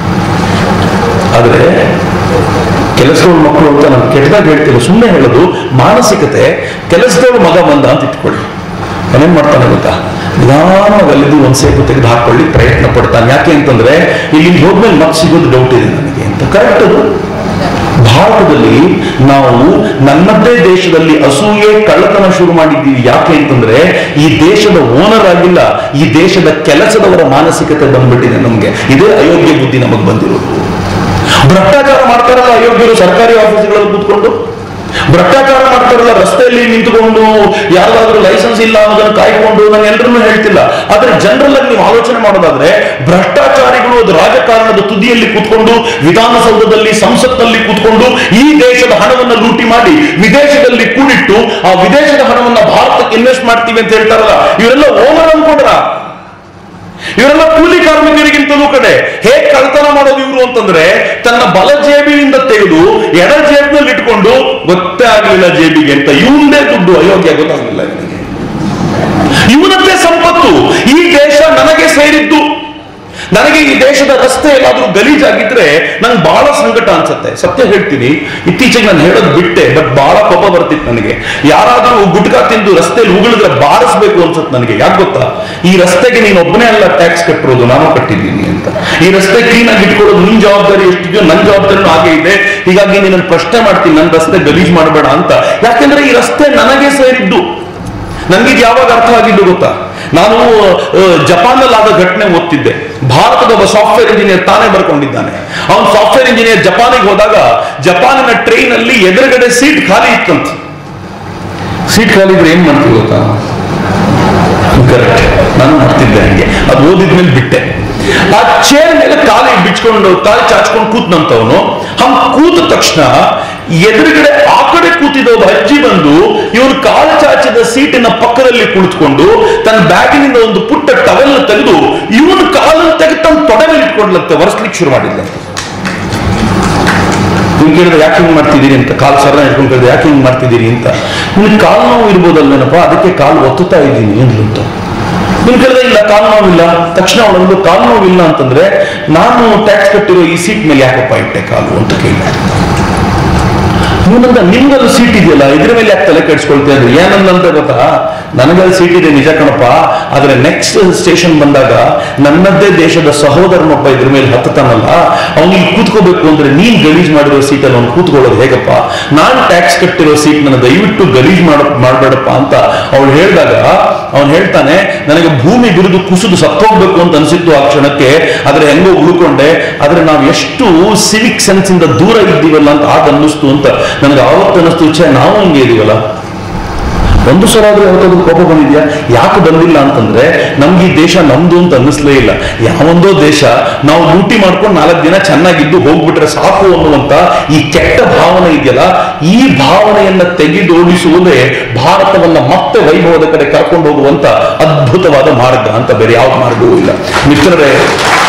ಆದ್ರೆ ಕೆಲಸದವ್ರ ಮಕ್ಕಳು ಅಂತ ನಾನು ಕೆಟ್ಟದಾಗ ಹೇಳ್ತಿಲ್ಲ ಸುಮ್ಮನೆ ಹೇಳೋದು ಮಾನಸಿಕತೆ ಕೆಲಸದವ್ರ ಮಗ ಬಂದ ಅಂತ ಇಟ್ಕೊಳ್ಳಿ ಅವನೇನ್ ಮಾಡ್ತಾನೆ ಗೊತ್ತಾ ನಿಧಾನವಾಗಿ ಅಲ್ಲಿದ್ದು ಒಂದ್ ಸೇಬು ತೆಗೆದು ಹಾಕೊಳ್ಳಿ ಪ್ರಯತ್ನ ಪಡ್ತಾನೆ ಯಾಕೆ ಅಂತಂದ್ರೆ ಇಲ್ಲಿ ಹೋದ್ಮೇಲೆ ಮತ್ತೆ ಸಿಗೋದು ಡೌಟ್ ಇದೆ ನನಗೆ ಅಂತ ಕರೆಕ್ಟ್ ಅದು ಭಾರತದಲ್ಲಿ ನಾವು ನನ್ನದೇ ದೇಶದಲ್ಲಿ ಅಸೂಯೆ ಕಳ್ಳತನ ಶುರು ಮಾಡಿದ್ದೀವಿ ಯಾಕೆ ಅಂತಂದ್ರೆ ಈ ದೇಶದ ಓನರ್ ಆಗಿಲ್ಲ ಈ ದೇಶದ ಕೆಲಸದವರ ಮಾನಸಿಕತೆ ಬಂದ್ಬಿಟ್ಟಿದೆ ನಮ್ಗೆ ಇದೇ ಅಯೋಗ್ಯ ಬುದ್ಧಿ ನಮಗೆ ಬಂದಿರೋದು ಭ್ರಷ್ಟಾಚಾರ ಮಾಡ್ತಾರಲ್ಲ ಅಯೋಗ್ಯರು ಸರ್ಕಾರಿ ಆಫೀಸ್ಗಳಲ್ಲಿ ಕೂತ್ಕೊಂಡು ಭ್ರಷ್ಟಾಚಾರ ಮಾಡ್ತಾರಲ್ಲ ರಸ್ತೆಯಲ್ಲಿ ನಿಂತುಕೊಂಡು ಯಾರಾದ್ರೂ ಲೈಸೆನ್ಸ್ ಇಲ್ಲ ಅನ್ನೋದನ್ನ ಕಾಯ್ಕೊಂಡು ನಾನು ಎಲ್ಲರನ್ನೂ ಹೇಳ್ತಿಲ್ಲ ಆದ್ರೆ ಜನರಲ್ ಆಗಿ ನೀವು ಆಲೋಚನೆ ಮಾಡೋದಾದ್ರೆ ಭ್ರಷ್ಟಾಚಾರಿಗಳು ಅದು ರಾಜಕಾರಣದ ತುದಿಯಲ್ಲಿ ಕೂತ್ಕೊಂಡು ವಿಧಾನಸೌಧದಲ್ಲಿ ಸಂಸತ್ನಲ್ಲಿ ಕೂತ್ಕೊಂಡು ಈ ದೇಶದ ಹಣವನ್ನ ಲೂಟಿ ಮಾಡಿ ವಿದೇಶದಲ್ಲಿ ಕೂಡಿಟ್ಟು ಆ ವಿದೇಶದ ಹಣವನ್ನ ಭಾರತಕ್ಕೆ ಇನ್ವೆಸ್ಟ್ ಮಾಡ್ತೀವಿ ಅಂತ ಹೇಳ್ತಾರಲ್ಲ ಇವರೆಲ್ಲ ಓನರ್ ಅನ್ಕೊಂಡ್ರ ಇವರೆಲ್ಲ ಕೂಲಿ ಕಾರ್ಮಿಕರಿಗಿಂತಲೂ ಕಡೆ ಹೇಗ್ ಕಳ್ತನ ಮಾಡೋದು ಇವರು ಅಂತಂದ್ರೆ ತನ್ನ ಬಲ ಜೇಬಿನಿಂದ ತೆಗೆದು ಎಡ ಜೇಬಿನಲ್ಲಿ ಇಟ್ಕೊಂಡು ಗೊತ್ತೇ ಆಗ್ಲಿಲ್ಲ ಜೇಬಿಗೆ ಅಂತ ಇವಂದೇ ದುಡ್ಡು ಅಯೋಗ್ಯ ಗೊತ್ತಾಗ್ಲಿಲ್ಲ ಇವನಿಗೆ ಇವನದ್ದೇ ಸಂಪತ್ತು ಈ ದೇಶ ನನಗೆ ಸೇರಿದ್ದು ನನಗೆ ಈ ದೇಶದ ರಸ್ತೆ ಎಲ್ಲಾದ್ರೂ ಗಲೀಜಾಗಿದ್ರೆ ನಂಗೆ ಬಹಳ ಸಂಕಟ ಅನ್ಸುತ್ತೆ ಸತ್ಯ ಹೇಳ್ತೀನಿ ಇತ್ತೀಚೆಗೆ ನಾನು ಹೇಳೋದು ಬಿಟ್ಟೆ ಬಟ್ ಬಹಳ ಕೋಪ ಬರ್ತಿತ್ತು ನನಗೆ ಯಾರಾದ್ರೂ ಗುಟ್ಕಾ ತಿಂದು ರಸ್ತೆಯಲ್ಲಿ ಉಗುಳಿದ್ರೆ ಬಾರಿಸ್ಬೇಕು ಅನ್ಸುತ್ತೆ ನನಗೆ ಯಾಕೆ ಗೊತ್ತಾ ಈ ರಸ್ತೆಗೆ ನೀನು ಒಬ್ಬನೇ ಅಲ್ಲ ಟ್ಯಾಕ್ಸ್ ಕಟ್ಟಿರೋದು ನಾನು ಕಟ್ಟಿದ್ದೀನಿ ಅಂತ ಈ ರಸ್ತೆ ಕ್ಲೀನ್ ಆಗಿ ಇಟ್ಕೊಳ್ಳೋದು ನಿನ್ ಜವಾಬ್ದಾರಿ ಎಷ್ಟಿದೆಯೋ ನನ್ನ ಜವಾಬ್ದಾರಿನೂ ಹಾಗೆ ಇದೆ ಹೀಗಾಗಿ ನೀನು ಪ್ರಶ್ನೆ ಮಾಡ್ತೀನಿ ನನ್ನ ರಸ್ತೆ ಗಲೀಜ್ ಮಾಡಬೇಡ ಅಂತ ಯಾಕೆಂದ್ರೆ ಈ ರಸ್ತೆ ನನಗೆ ಸೇರಿದ್ದು ನನಗೆ ಇದು ಯಾವಾಗ ಅರ್ಥ ಆಗಿದ್ದು ಗೊತ್ತಾ ನಾನು ಜಪಾನ್ನಲ್ಲಿ ಆದ ಘಟನೆ ಓದ್ತಿದ್ದೆ ಭಾರತದ ಒಬ್ಬ ಸಾಫ್ಟ್ವೇರ್ ಇಂಜಿನಿಯರ್ ತಾನೇ ಬರ್ಕೊಂಡಿದ್ದಾನೆ ಅವನು ಸಾಫ್ಟ್ವೇರ್ ಇಂಜಿನಿಯರ್ ಜಪಾನಿಗೆ ಹೋದಾಗ ಜಪಾನಿನ ಟ್ರೈನ್ ಅಲ್ಲಿ ಎದುರುಗಡೆ ಸೀಟ್ ಖಾಲಿ ಇತ್ತಂತ ಸೀಟ್ ಖಾಲಿ ಇದ್ರೆ ಏನ್ ಮಾಡ್ತೀವಿ ಗೊತ್ತಾ ಕರೆಕ್ಟ್ ನಾನು ಮಾಡ್ತಿದ್ದೆ ಹಂಗೆ ಅದು ಓದಿದ್ಮೇಲೆ ಬಿಟ್ಟೆ ಆ ಚೇರ್ ಮೇಲೆ ಕಾಲಿ ಬಿಚ್ಕೊಂಡು ಕಾಲಿ ಚಾಚ್ಕೊಂಡು ಕೂತ್ನಂತವನು ಹಂಗ ಕೂತ ತಕ್ಷಣ ಎದುರುಗಡೆ ಆ ಕಡೆ ಕೂತಿದ್ದ ಒಬ್ಬ ಅಜ್ಜಿ ಬಂದು ಇವನು ಕಾಲು ಚಾಚಿದ ಸೀಟಿನ ಪಕ್ಕದಲ್ಲಿ ಕುಳಿತುಕೊಂಡು ತನ್ನ ಬ್ಯಾಗಿನಿಂದ ಒಂದು ಪುಟ್ಟ ಟವೆಲ್ ತೆಗೆದು ಇವನು ಕಾಲನ್ನು ತೆಗೆದು ತನ್ನ ತೊಡೆ ಮೇಲೆ ಇಟ್ಕೊಂಡ್ಲಂತೆ ಒರೆಸ್ಲಿಕ್ಕೆ ಶುರು ಮಾಡಿದ್ಲಂತೆ ನೀವು ಕೇಳಿದ್ರೆ ಯಾಕೆ ಹಿಂಗ್ ಮಾಡ್ತಿದ್ದೀರಿ ಅಂತ ಕಾಲು ಸರ ಇಟ್ಕೊಂಡು ಕೇಳಿದ್ರೆ ಯಾಕೆ ಹಿಂಗ್ ಮಾಡ್ತಿದ್ದೀರಿ ಅಂತ ನಿಮ್ಗೆ ಕಾಲು ನೋವು ಇರ್ಬೋದಲ್ವೇನಪ್ಪ ಅದಕ್ಕೆ ಕಾಲು ಒತ್ತುತ್ತಾ ಇದ್ದೀನಿ ಅಂದ್ಲು ಅಂತ ನೀವು ಕೇಳಿದ್ರೆ ಇಲ್ಲ ಕಾಲು ನೋವಿಲ್ಲ ತಕ್ಷಣ ಅವಳೊಂದು ಕಾಲು ನೋವಿಲ್ಲ ಅಂತಂದ್ರೆ ನಾನು ಟ್ಯಾಕ್ಸ್ ಕಟ್ಟಿರೋ ಈ ಸೀಟ್ ಮೇಲೆ ಯಾಕಪ್ಪ ಇಟ್ಟೆ ಕಾಲು ಅಂತ ಕೇಳಿದೆ ಇವನಂದ ನಿಮ್ಗಲ್ಲಿ ಸೀಟ್ ಇದೆಯಲ್ಲ ಇದ್ರ ಮೇಲೆ ಯಾಕೆ ತಲೆ ಕೆಡಿಸ್ಕೊಳ್ತಾ ಇದ್ರಿ ಏನಂದಂತ ಗೊತ್ತಾ ನನಗಲ್ಲಿ ಸೀಟ್ ಇದೆ ನಿಜ ಕಣಪ್ಪ ಆದ್ರೆ ನೆಕ್ಸ್ಟ್ ಸ್ಟೇಷನ್ ಬಂದಾಗ ನನ್ನದೇ ದೇಶದ ಸಹೋದರನೊಬ್ಬ ಇದ್ರ ಮೇಲೆ ಹತ್ತತಾನಲ್ಲ ಅವ್ನಿಗೆ ಕೂತ್ಕೋಬೇಕು ಅಂದ್ರೆ ನೀನ್ ಗಲೀಜ್ ಮಾಡಿರೋ ಸೀಟಲ್ಲಿ ಅವ್ನು ಕೂತ್ಕೊಳ್ಳೋದು ಹೇಗಪ್ಪ ನಾನ್ ಟ್ಯಾಕ್ಸ್ ಕಟ್ಟಿರೋ ಸೀಟ್ ನನ್ನ ದಯವಿಟ್ಟು ಗಲೀಜ್ ಮಾಡ ಮಾಡ್ಬೇಡಪ್ಪ ಅಂತ ಅವಳು ಹೇಳಿದಾಗ ಅವನು ಹೇಳ್ತಾನೆ ನನಗೆ ಭೂಮಿ ಬಿರುದು ಕುಸಿದು ಸತ್ತೋಗ್ಬೇಕು ಅಂತ ಅನಿಸಿತ್ತು ಆ ಕ್ಷಣಕ್ಕೆ ಆದ್ರೆ ಹೆಂಗೋ ಉಳ್ಕೊಂಡೆ ಆದ್ರೆ ನಾವು ಎಷ್ಟು ಸಿವಿಕ್ ಸೆನ್ಸ್ ಇಂದ ದೂರ ಇದ್ದೀವಲ್ಲ ಅಂತ ಆಗ ಅನ್ನಿಸ್ತು ಅಂತ ನನಗೆ ಆವತ್ತು ಅನ್ನಿಸ್ತು ಛೇ ನಾವು ಹಿಂಗೆ ಇದೀವಲ್ಲ ಒಂದು ಸಲ ಆದ್ರೂ ಯಾವತ್ತಾದ್ರೂ ಕೋಪ ಬಂದಿದ್ಯಾ ಯಾಕೆ ಬಂದಿಲ್ಲ ಅಂತಂದ್ರೆ ನಮ್ಗೆ ಈ ದೇಶ ನಮ್ದು ಅಂತ ಅನ್ನಿಸ್ಲೇ ಇಲ್ಲ ಯಾವೊಂದೋ ದೇಶ ನಾವು ಲೂಟಿ ಮಾಡ್ಕೊಂಡು ನಾಲ್ಕು ದಿನ ಚೆನ್ನಾಗಿದ್ದು ಹೋಗ್ಬಿಟ್ರೆ ಸಾಕು ಅನ್ನುವಂತ ಈ ಕೆಟ್ಟ ಭಾವನೆ ಇದೆಯಲ್ಲ ಈ ಭಾವನೆಯನ್ನ ತೆಗೆದೋಡಿಸುವುದೇ ಭಾರತವನ್ನ ಮತ್ತೆ ವೈಭವದ ಕಡೆ ಕರ್ಕೊಂಡು ಹೋಗುವಂತ ಅದ್ಭುತವಾದ ಮಾರ್ಗ ಅಂತ ಬೇರೆ ಯಾವ ಮಾರ್ಗವೂ ಇಲ್ಲ ಮಿತ್ರರೇ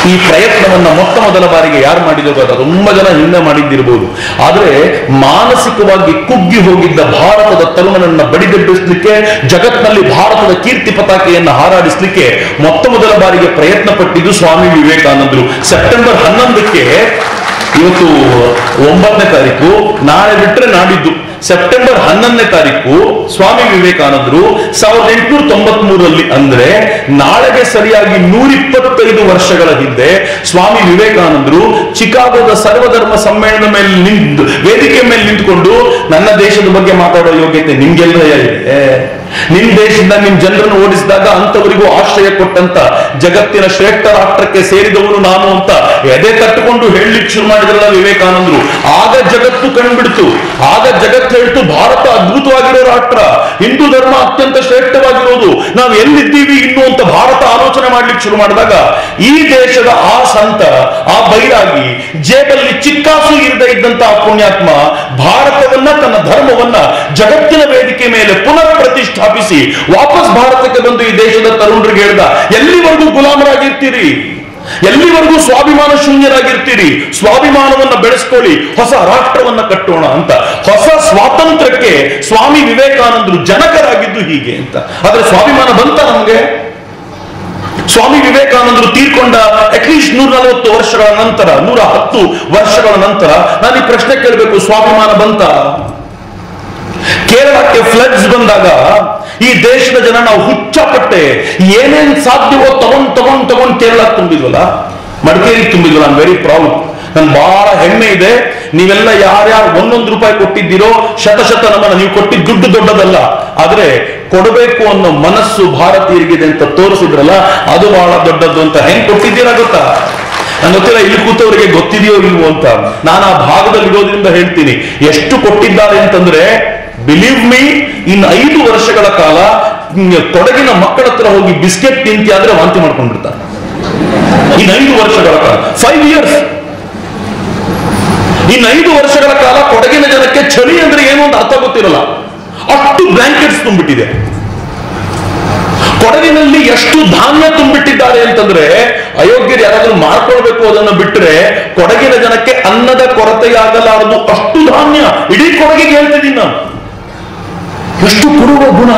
ಈ ಪ್ರಯತ್ನವನ್ನ ಮೊತ್ತ ಮೊದಲ ಬಾರಿಗೆ ಯಾರು ಮಾಡಿದ್ರು ಗೊತ್ತಾ? ತುಂಬಾ ಜನ ಹಿಂದೆ ಮಾಡಿದ್ದಿರಬಹುದು ಆದ್ರೆ ಮಾನಸಿಕವಾಗಿ ಕುಗ್ಗಿ ಹೋಗಿದ್ದ ಭಾರತದ ತರುಣನನ್ನ ಬಡಿದೆಬ್ಬಿಸಲಿಕ್ಕೆ ಜಗತ್ನಲ್ಲಿ ಭಾರತದ ಕೀರ್ತಿ ಪತಾಕೆಯನ್ನ ಹಾರಾಡಿಸ್ಲಿಕ್ಕೆ ಮೊತ್ತ ಮೊದಲ ಬಾರಿಗೆ ಪ್ರಯತ್ನ ಪಟ್ಟಿದ್ದು ಸ್ವಾಮಿ ವಿವೇಕಾನಂದರು ಸೆಪ್ಟೆಂಬರ್ ಹನ್ನೊಂದಕ್ಕೆ ಇವತ್ತು ಒಂಬತ್ತನೇ ತಾರೀಕು ನಾಳೆ ಬಿಟ್ರೆ ನಾಡಿದ್ದು ಸೆಪ್ಟೆಂಬರ್ ಹನ್ನೊಂದನೇ ತಾರೀಕು ಸ್ವಾಮಿ ವಿವೇಕಾನಂದರು ಸಾವಿರದ ಎಂಟುನೂರ ತೊಂಬತ್ ಮೂರರಲ್ಲಿ ಅಂದ್ರೆ ನಾಳೆಗೆ ಸರಿಯಾಗಿ ನೂರಿಪ್ಪತ್ತೈದು ವರ್ಷಗಳ ಹಿಂದೆ ಸ್ವಾಮಿ ವಿವೇಕಾನಂದರು ಚಿಕಾಗೋದ ಸರ್ವಧರ್ಮ ಸಮ್ಮೇಳನ ಮೇಲೆ ನಿಂತು ವೇದಿಕೆ ಮೇಲೆ ನಿಂತ್ಕೊಂಡು ನನ್ನ ದೇಶದ ಬಗ್ಗೆ ಮಾತಾಡೋ ಯೋಗ್ಯತೆ ನಿಮ್ಗೆಲ್ಲ ಇದೆ ನಿಮ್ ದೇಶದಿಂದ ನಿಮ್ ಜನರನ್ನು ಓಡಿಸಿದಾಗ ಅಂತವರಿಗೂ ಆಶ್ರಯ ಕೊಟ್ಟಂತ ಜಗತ್ತಿನ ಶ್ರೇಷ್ಠ ರಾಷ್ಟ್ರಕ್ಕೆ ಸೇರಿದವನು ನಾನು ಅಂತ ಎದೆ ತಟ್ಟುಕೊಂಡು ಹೇಳಲಿಕ್ಕೆ ಶುರು ಮಾಡಿದ್ರಲ್ಲ ವಿವೇಕಾನಂದರು ಆಗ ಜಗತ್ತು ಕಂಡುಬಿಡ್ತು ಆಗ ಜಗತ್ತು ಹೇಳ್ತು ಭಾರತ ಅದ್ಭುತವಾಗಿರೋ ರಾಷ್ಟ್ರ ಹಿಂದೂ ಧರ್ಮ ಅತ್ಯಂತ ಶ್ರೇಷ್ಠವಾಗಿರೋದು ನಾವು ಎಲ್ಲಿದ್ದೀವಿ ಇನ್ನು ಅಂತ ಭಾರತ ಆಲೋಚನೆ ಮಾಡ್ಲಿಕ್ಕೆ ಶುರು ಮಾಡಿದಾಗ ಈ ದೇಶದ ಆ ಸಂತ ಆ ಬೈರಾಗಿ ಜೇಬಲ್ಲಿ ಚಿಕ್ಕಾಸು ಇರದೇ ಇದ್ದಂತ ಆ ಪುಣ್ಯಾತ್ಮ ಭಾರತವನ್ನ ತನ್ನ ಧರ್ಮವನ್ನ ಜಗತ್ತಿನ ವೇದಿಕೆ ಮೇಲೆ ಪುನರ್ ಪ್ರತಿಷ್ಠಾಪಿಸಿ ವಾಪಸ್ ಭಾರತಕ್ಕೆ ಬಂದು ಈ ದೇಶದ ತರುಣರಿಗೆ ಹೇಳ್ದ ಎಲ್ಲಿವರೆಗೂ ಗುಲಾಮರಾಗಿರ್ತೀರಿ ಎಲ್ಲಿವರೆಗೂ ಸ್ವಾಭಿಮಾನ ಶೂನ್ಯರಾಗಿರ್ತೀರಿ ಸ್ವಾಭಿಮಾನವನ್ನ ಬೆಳೆಸ್ಕೊಳ್ಳಿ ಹೊಸ ರಾಷ್ಟ್ರವನ್ನ ಕಟ್ಟೋಣ ಅಂತ ಹೊಸ ಸ್ವಾತಂತ್ರ್ಯಕ್ಕೆ ಸ್ವಾಮಿ ವಿವೇಕಾನಂದರು ಜನಕರಾಗಿದ್ದು ಹೀಗೆ ಅಂತ ಆದ್ರೆ ಸ್ವಾಭಿಮಾನ ಬಂತ ನಮಗೆ ಸ್ವಾಮಿ ವಿವೇಕಾನಂದರು ತೀರ್ಕೊಂಡ ಅಟ್ಲೀಸ್ಟ್ ನೂರ ನಲವತ್ತು ವರ್ಷಗಳ ನಂತರ ನೂರ ಹತ್ತು ವರ್ಷಗಳ ನಂತರ ನಾನು ಈ ಪ್ರಶ್ನೆ ಕೇಳಬೇಕು ಸ್ವಾಭಿಮಾನ ಬಂತ ಕೇರಳಕ್ಕೆ ಫ್ಲಡ್ಸ್ ಬಂದಾಗ ಈ ದೇಶದ ಜನ ನಾವು ಹುಚ್ಚಪಟ್ಟೆ ಏನೇನ್ ಸಾಧ್ಯವೋ ತಗೊಂಡ್ ತಗೊಂಡ್ ತಗೊಂಡ್ ಕೇರಳ ತುಂಬಿದ್ವಲ್ಲ ಮಡಿಕೇರಿ ತುಂಬಿದ್ವಲ್ಲ ಐಮ್ ವೆರಿ ಪ್ರೌಡ್ ನನ್ ಬಹಳ ಹೆಮ್ಮೆ ಇದೆ ನೀವೆಲ್ಲ ಯಾರ್ಯಾರು ಒಂದೊಂದು ರೂಪಾಯಿ ಕೊಟ್ಟಿದ್ದೀರೋ ಶತಶತ ನಮನ ನೀವು ಕೊಟ್ಟಿದ್ದ ದುಡ್ಡು ದೊಡ್ಡದಲ್ಲ ಆದ್ರೆ ಕೊಡಬೇಕು ಅನ್ನೋ ಮನಸ್ಸು ಭಾರತೀಯರಿಗಿದೆ ಅಂತ ತೋರಿಸಿದ್ರಲ್ಲ ಅದು ಬಹಳ ದೊಡ್ಡದ್ದು ಅಂತ ಹೆಂಗ್ ಕೊಟ್ಟಿದ್ದೀರಾ ಗೊತ್ತಾ ನಂಗೆ ಗೊತ್ತಿಲ್ಲ ಇಲ್ಲಿ ಕೂತವರಿಗೆ ಗೊತ್ತಿದೆಯೋ ಇಲ್ವೋ ಅಂತ ನಾನು ಆ ಭಾಗದಲ್ಲಿ ಇರೋದ್ರಿಂದ ಹೇಳ್ತೀನಿ ಎಷ್ಟು ಕೊಟ್ಟಿದ್ದಾರೆ ಅಂತಂದ್ರೆ ಬಿಲೀವ್ ಮೀ ಇನ್ ಐದು ವರ್ಷಗಳ ಕಾಲ ಹ್ಮ್, ಕೊಡಗಿನ ಮಕ್ಕಳ ಹತ್ರ ಹೋಗಿ ಬಿಸ್ಕೆಟ್ ತಿಂತಿ ಆದ್ರೆ ವಾಂತಿ ಮಾಡ್ಕೊಂಡ್ಬಿಡ್ತಾರೆ ಇನ್ ಐದು ವರ್ಷಗಳ ಕಾಲ ಫೈವ್ ಇಯರ್ಸ್ ಇನ್ ಐದು ವರ್ಷಗಳ ಕಾಲ ಕೊಡಗಿನ ಜನಕ್ಕೆ ಚಳಿ ಅಂದ್ರೆ ಏನು ಅಂತ ಅರ್ಥ ಗೊತ್ತಿರಲ್ಲ ಅಷ್ಟು ಬ್ಲಾಂಕೆಟ್ಸ್ ತುಂಬಿಟ್ಟಿದೆ ಕೊಡಗಿನಲ್ಲಿ ಎಷ್ಟು ಧಾನ್ಯ ತುಂಬಿಟ್ಟಿದ್ದಾರೆ ಅಂತಂದ್ರೆ ಅಯೋಗ್ಯರು ಯಾರಾದ್ರೂ ಮಾಡ್ಕೊಳ್ಬೇಕು ಅದನ್ನು ಬಿಟ್ಟರೆ ಕೊಡಗಿನ ಜನಕ್ಕೆ ಅನ್ನದ ಕೊರತೆಯಾಗಲಾರದು ಅಷ್ಟು ಧಾನ್ಯ ಇಡೀ ಕೊಡಗಿಗೆ ಹೇಳ್ತಿದ್ದೀನಿ ನಾನು ಎಷ್ಟು ಕೊಡುವ ಗುಣ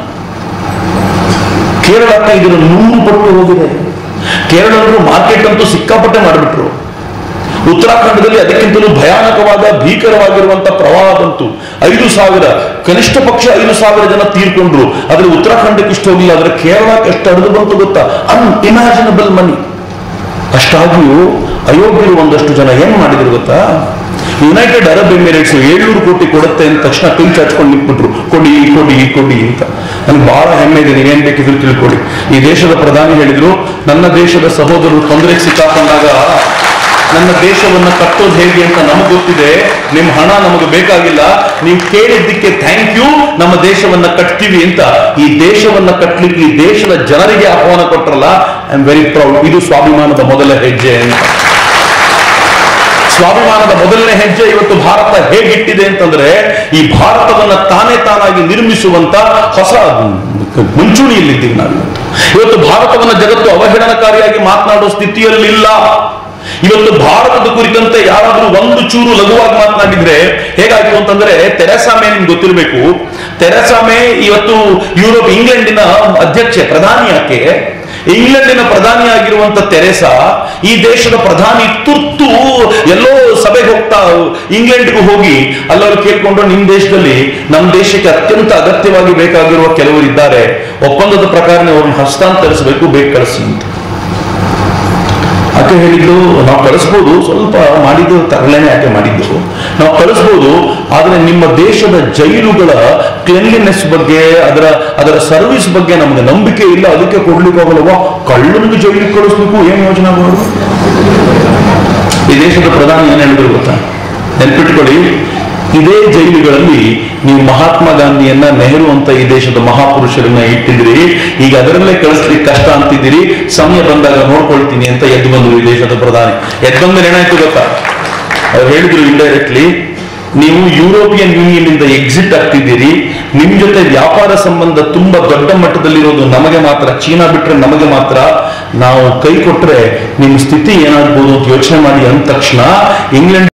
ಕೇರಳಕ್ಕೆ ಇದರ ನೂರು ಪಟ್ಟು ಹೋಗಿದೆ ಕೇರಳರು ಮಾರ್ಕೆಟ್ ಅಂತೂ ಸಿಕ್ಕಾಪಟ್ಟೆ ಮಾಡಿಬಿಟ್ರು ಉತ್ತರಾಖಂಡದಲ್ಲಿ ಅದಕ್ಕಿಂತಲೂ ಭಯಾನಕವಾದ ಭೀಕರವಾಗಿರುವಂತ ಪ್ರವಾಹ ಬಂತು ಐದು ಸಾವಿರ ಕನಿಷ್ಠ ಪಕ್ಷ ಐದು ಸಾವಿರ ಜನ ತೀರ್ಕೊಂಡ್ರು ಆದ್ರೆ ಉತ್ತರಾಖಂಡಕ್ಕೆ ಇಷ್ಟು ಹೋಗಿಲ್ಲ ಆದ್ರೆ ಕೇರಳಕ್ಕೆ ಎಷ್ಟು ಹರಿದು ಬಂತು ಗೊತ್ತಾ ಅನ್ಇಮ್ಯಾಜಿನಬಲ್ ಮನಿ ಅಷ್ಟಾಗಿಯೂ ಅಯೋಗ್ಯರು ಒಂದಷ್ಟು ಜನ ಏನ್ ಮಾಡಿದ್ರು ಗೊತ್ತಾ ಯುನೈಟೆಡ್ ಅರಬ್ ಎಮಿರೇಟ್ಸ್ ಏಳ್ನೂರು ಕೋಟಿ ಕೊಡುತ್ತೆ ಅಂತ ತಕ್ಷಣ ಕೈ ಚಾಚ್ಕೊಂಡು ನಿಂತ್ಬಿಟ್ರು ಕೊಡಿ ಕೊಡಿ ಕೊಡಿ ಅಂತ ನನ್ಗೆ ಬಹಳ ಹೆಮ್ಮೆ ಇದೆ ನೀವೇನ್ ಬೇಕಿದ್ರು ತಿಳ್ಕೊಡಿ ಈ ದೇಶದ ಪ್ರಧಾನಿ ಹೇಳಿದ್ರು ನನ್ನ ದೇಶದ ಸಹೋದರರು ತೊಂದರೆಗೆ ಸಿಕ್ಕಾಕೊಂಡಾಗ ನನ್ನ ದೇಶವನ್ನ ಕಟ್ಟೋದು ಹೇಗೆ ಅಂತ ನಮಗೆ ಗೊತ್ತಿದೆ ನಿಮ್ ಹಣ ನಮಗೆ ಬೇಕಾಗಿಲ್ಲ ನೀವು ಕೇಳಿದ್ದಕ್ಕೆ ಥ್ಯಾಂಕ್ ಯು ನಮ್ಮ ದೇಶವನ್ನ ಕಟ್ತೀವಿ ಅಂತ ಈ ದೇಶವನ್ನ ಕಟ್ಟಲಿಕ್ಕೆ ಈ ದೇಶದ ಜನರಿಗೆ ಆಹ್ವಾನ ಕೊಟ್ರಲ್ಲ ಐ ಆಮ್ ವೆರಿ ಪ್ರೌಡ್ ಇದು ಸ್ವಾಭಿಮಾನದ ಮೊದಲ ಹೆಜ್ಜೆ ಅಂತ ಸ್ವಾಭಿಮಾನದ ಮೊದಲನೇ ಹೆಜ್ಜೆ ಇವತ್ತು ಭಾರತ ಹೇಗಿಟ್ಟಿದೆ ಅಂತಂದ್ರೆ ಈ ಭಾರತವನ್ನ ತಾನೇ ತಾನಾಗಿ ನಿರ್ಮಿಸುವಂತ ಹೊಸ ಮುಂಚೂಣಿಯಲ್ಲಿದ್ದೀವಿ ನಾವು ಇವತ್ತು. ಇವತ್ತು ಭಾರತವನ್ನ ಜಗತ್ತು ಅವಹೇಳನಕಾರಿಯಾಗಿ ಮಾತನಾಡೋ ಸ್ಥಿತಿಯಲ್ಲಿಲ್ಲ ಇವತ್ತು ಭಾರತದ ಕುರಿತಂತೆ ಯಾರಾದ್ರೂ ಒಂದು ಚೂರು ಲಘುವಾಗಿ ಮಾತನಾಡಿದ್ರೆ ಹೇಗಾಯ್ತು ಅಂತಂದ್ರೆ ತೆರೆಸಾ ಮೇ ನಿಮ್ಗೆ ಗೊತ್ತಿರಬೇಕು ತೆರೆಸಾ ಮೇ ಇವತ್ತು ಯುರೋಪ್ ಇಂಗ್ಲೆಂಡಿನ ಅಧ್ಯಕ್ಷೆ ಪ್ರಧಾನಿ ಆಕೆ ಇಂಗ್ಲೆಂಡಿನ ಪ್ರಧಾನಿಯಾಗಿರುವಂತ ತೆರೆಸಾ ಈ ದೇಶದ ಪ್ರಧಾನಿ ತುರ್ತು ಎಲ್ಲೋ ಸಭೆಗೆ ಹೋಗ್ತಾ ಇಂಗ್ಲೆಂಡ್ಗೂ ಹೋಗಿ ಅಲ್ಲವರು ಕೇಳ್ಕೊಂಡು ನಿಮ್ ದೇಶದಲ್ಲಿ ನಮ್ಮ ದೇಶಕ್ಕೆ ಅತ್ಯಂತ ಅಗತ್ಯವಾಗಿ ಬೇಕಾಗಿರುವ ಕೆಲವರು ಇದ್ದಾರೆ ಒಪ್ಪಂದದ ಪ್ರಕಾರ ನೀವು ಅವ್ರನ್ನ ಹಸ್ತಾಂತರಿಸಬೇಕು ಬೇಕು ಕಳಿಸಿ ಅಂತ ಆಕೆ ಹೇಳಿದ್ದು ನಾವು ಕಳಿಸ್ಬೋದು ಸ್ವಲ್ಪ ಮಾಡಿದ್ದು ತರಲೇನೆ ಆಕೆ ಮಾಡಿದ್ದು ನಾವು ಕಳಿಸ್ಬೋದು ಆದ್ರೆ ನಿಮ್ಮ ದೇಶದ ಜೈಲುಗಳ ಕ್ಲೆನ್ಲಿನೆಸ್ ಬಗ್ಗೆ ಅದರ ಅದರ ಸರ್ವಿಸ್ ಬಗ್ಗೆ ನಮಗೆ ನಂಬಿಕೆ ಇಲ್ಲ ಅದಕ್ಕೆ ಕೊಡ್ಲಿಕ್ಕೆ ಹೋಗಲ್ವಾ ಕಳ್ಳನಿಗೆ ಜೈಲಿಗೆ ಕಳಿಸ್ಬೇಕು ಏನ್ ಯೋಚನೆ ಮಾಡೋದು ಈ ದೇಶದ ಪ್ರಧಾನಿ ಏನ್ ಹೇಳಿದ್ರು ಗೊತ್ತಾ ನೆನ್ಪಿಟ್ಕೊಳ್ಳಿ ಇದೇ ಜೈಲುಗಳಲ್ಲಿ ನೀವು ಮಹಾತ್ಮ ಗಾಂಧಿಯನ್ನ ನೆಹರು ಅಂತ ಈ ದೇಶದ ಮಹಾಪುರುಷರನ್ನ ಇಟ್ಟಿದ್ದೀರಿ ಈಗ ಅದರಲ್ಲೇ ಕಳಿಸ್ಲಿಕ್ಕೆ ಕಷ್ಟ ಅಂತಿದ್ದೀರಿ ಸಮಯ ಬಂದಾಗ ನೋಡ್ಕೊಳ್ತೀನಿ ಅಂತ ಎದ್ದು ಬಂದ್ರು ಈ ದೇಶದ ಪ್ರಧಾನಿ ಎದ್ದು ಬಂದ್ಮೇಲೆ ಏನಾಯ್ತು ಗೊತ್ತಾ ಅವ್ರು ಹೇಳಿದ್ರು ಇಂಡೈರೆಕ್ಟ್ಲಿ ನೀವು ಯುರೋಪಿಯನ್ ಯೂನಿಯನ್ ಇಂದ ಎಕ್ಸಿಟ್ ಆಗ್ತಿದ್ದೀರಿ ನಿಮ್ ಜೊತೆ ವ್ಯಾಪಾರ ಸಂಬಂಧ ತುಂಬಾ ದೊಡ್ಡ ಮಟ್ಟದಲ್ಲಿರೋದು ನಮಗೆ ಮಾತ್ರ ಚೀನಾ ಬಿಟ್ರೆ ನಮಗೆ ಮಾತ್ರ ನಾವು ಕೈ ಕೊಟ್ರೆ ನಿಮ್ ಸ್ಥಿತಿ ಏನಾಗ್ಬೋದು ಅಂತ ಯೋಚನೆ ಮಾಡಿ ಅಂದ ತಕ್ಷಣ ಇಂಗ್ಲೆಂಡ್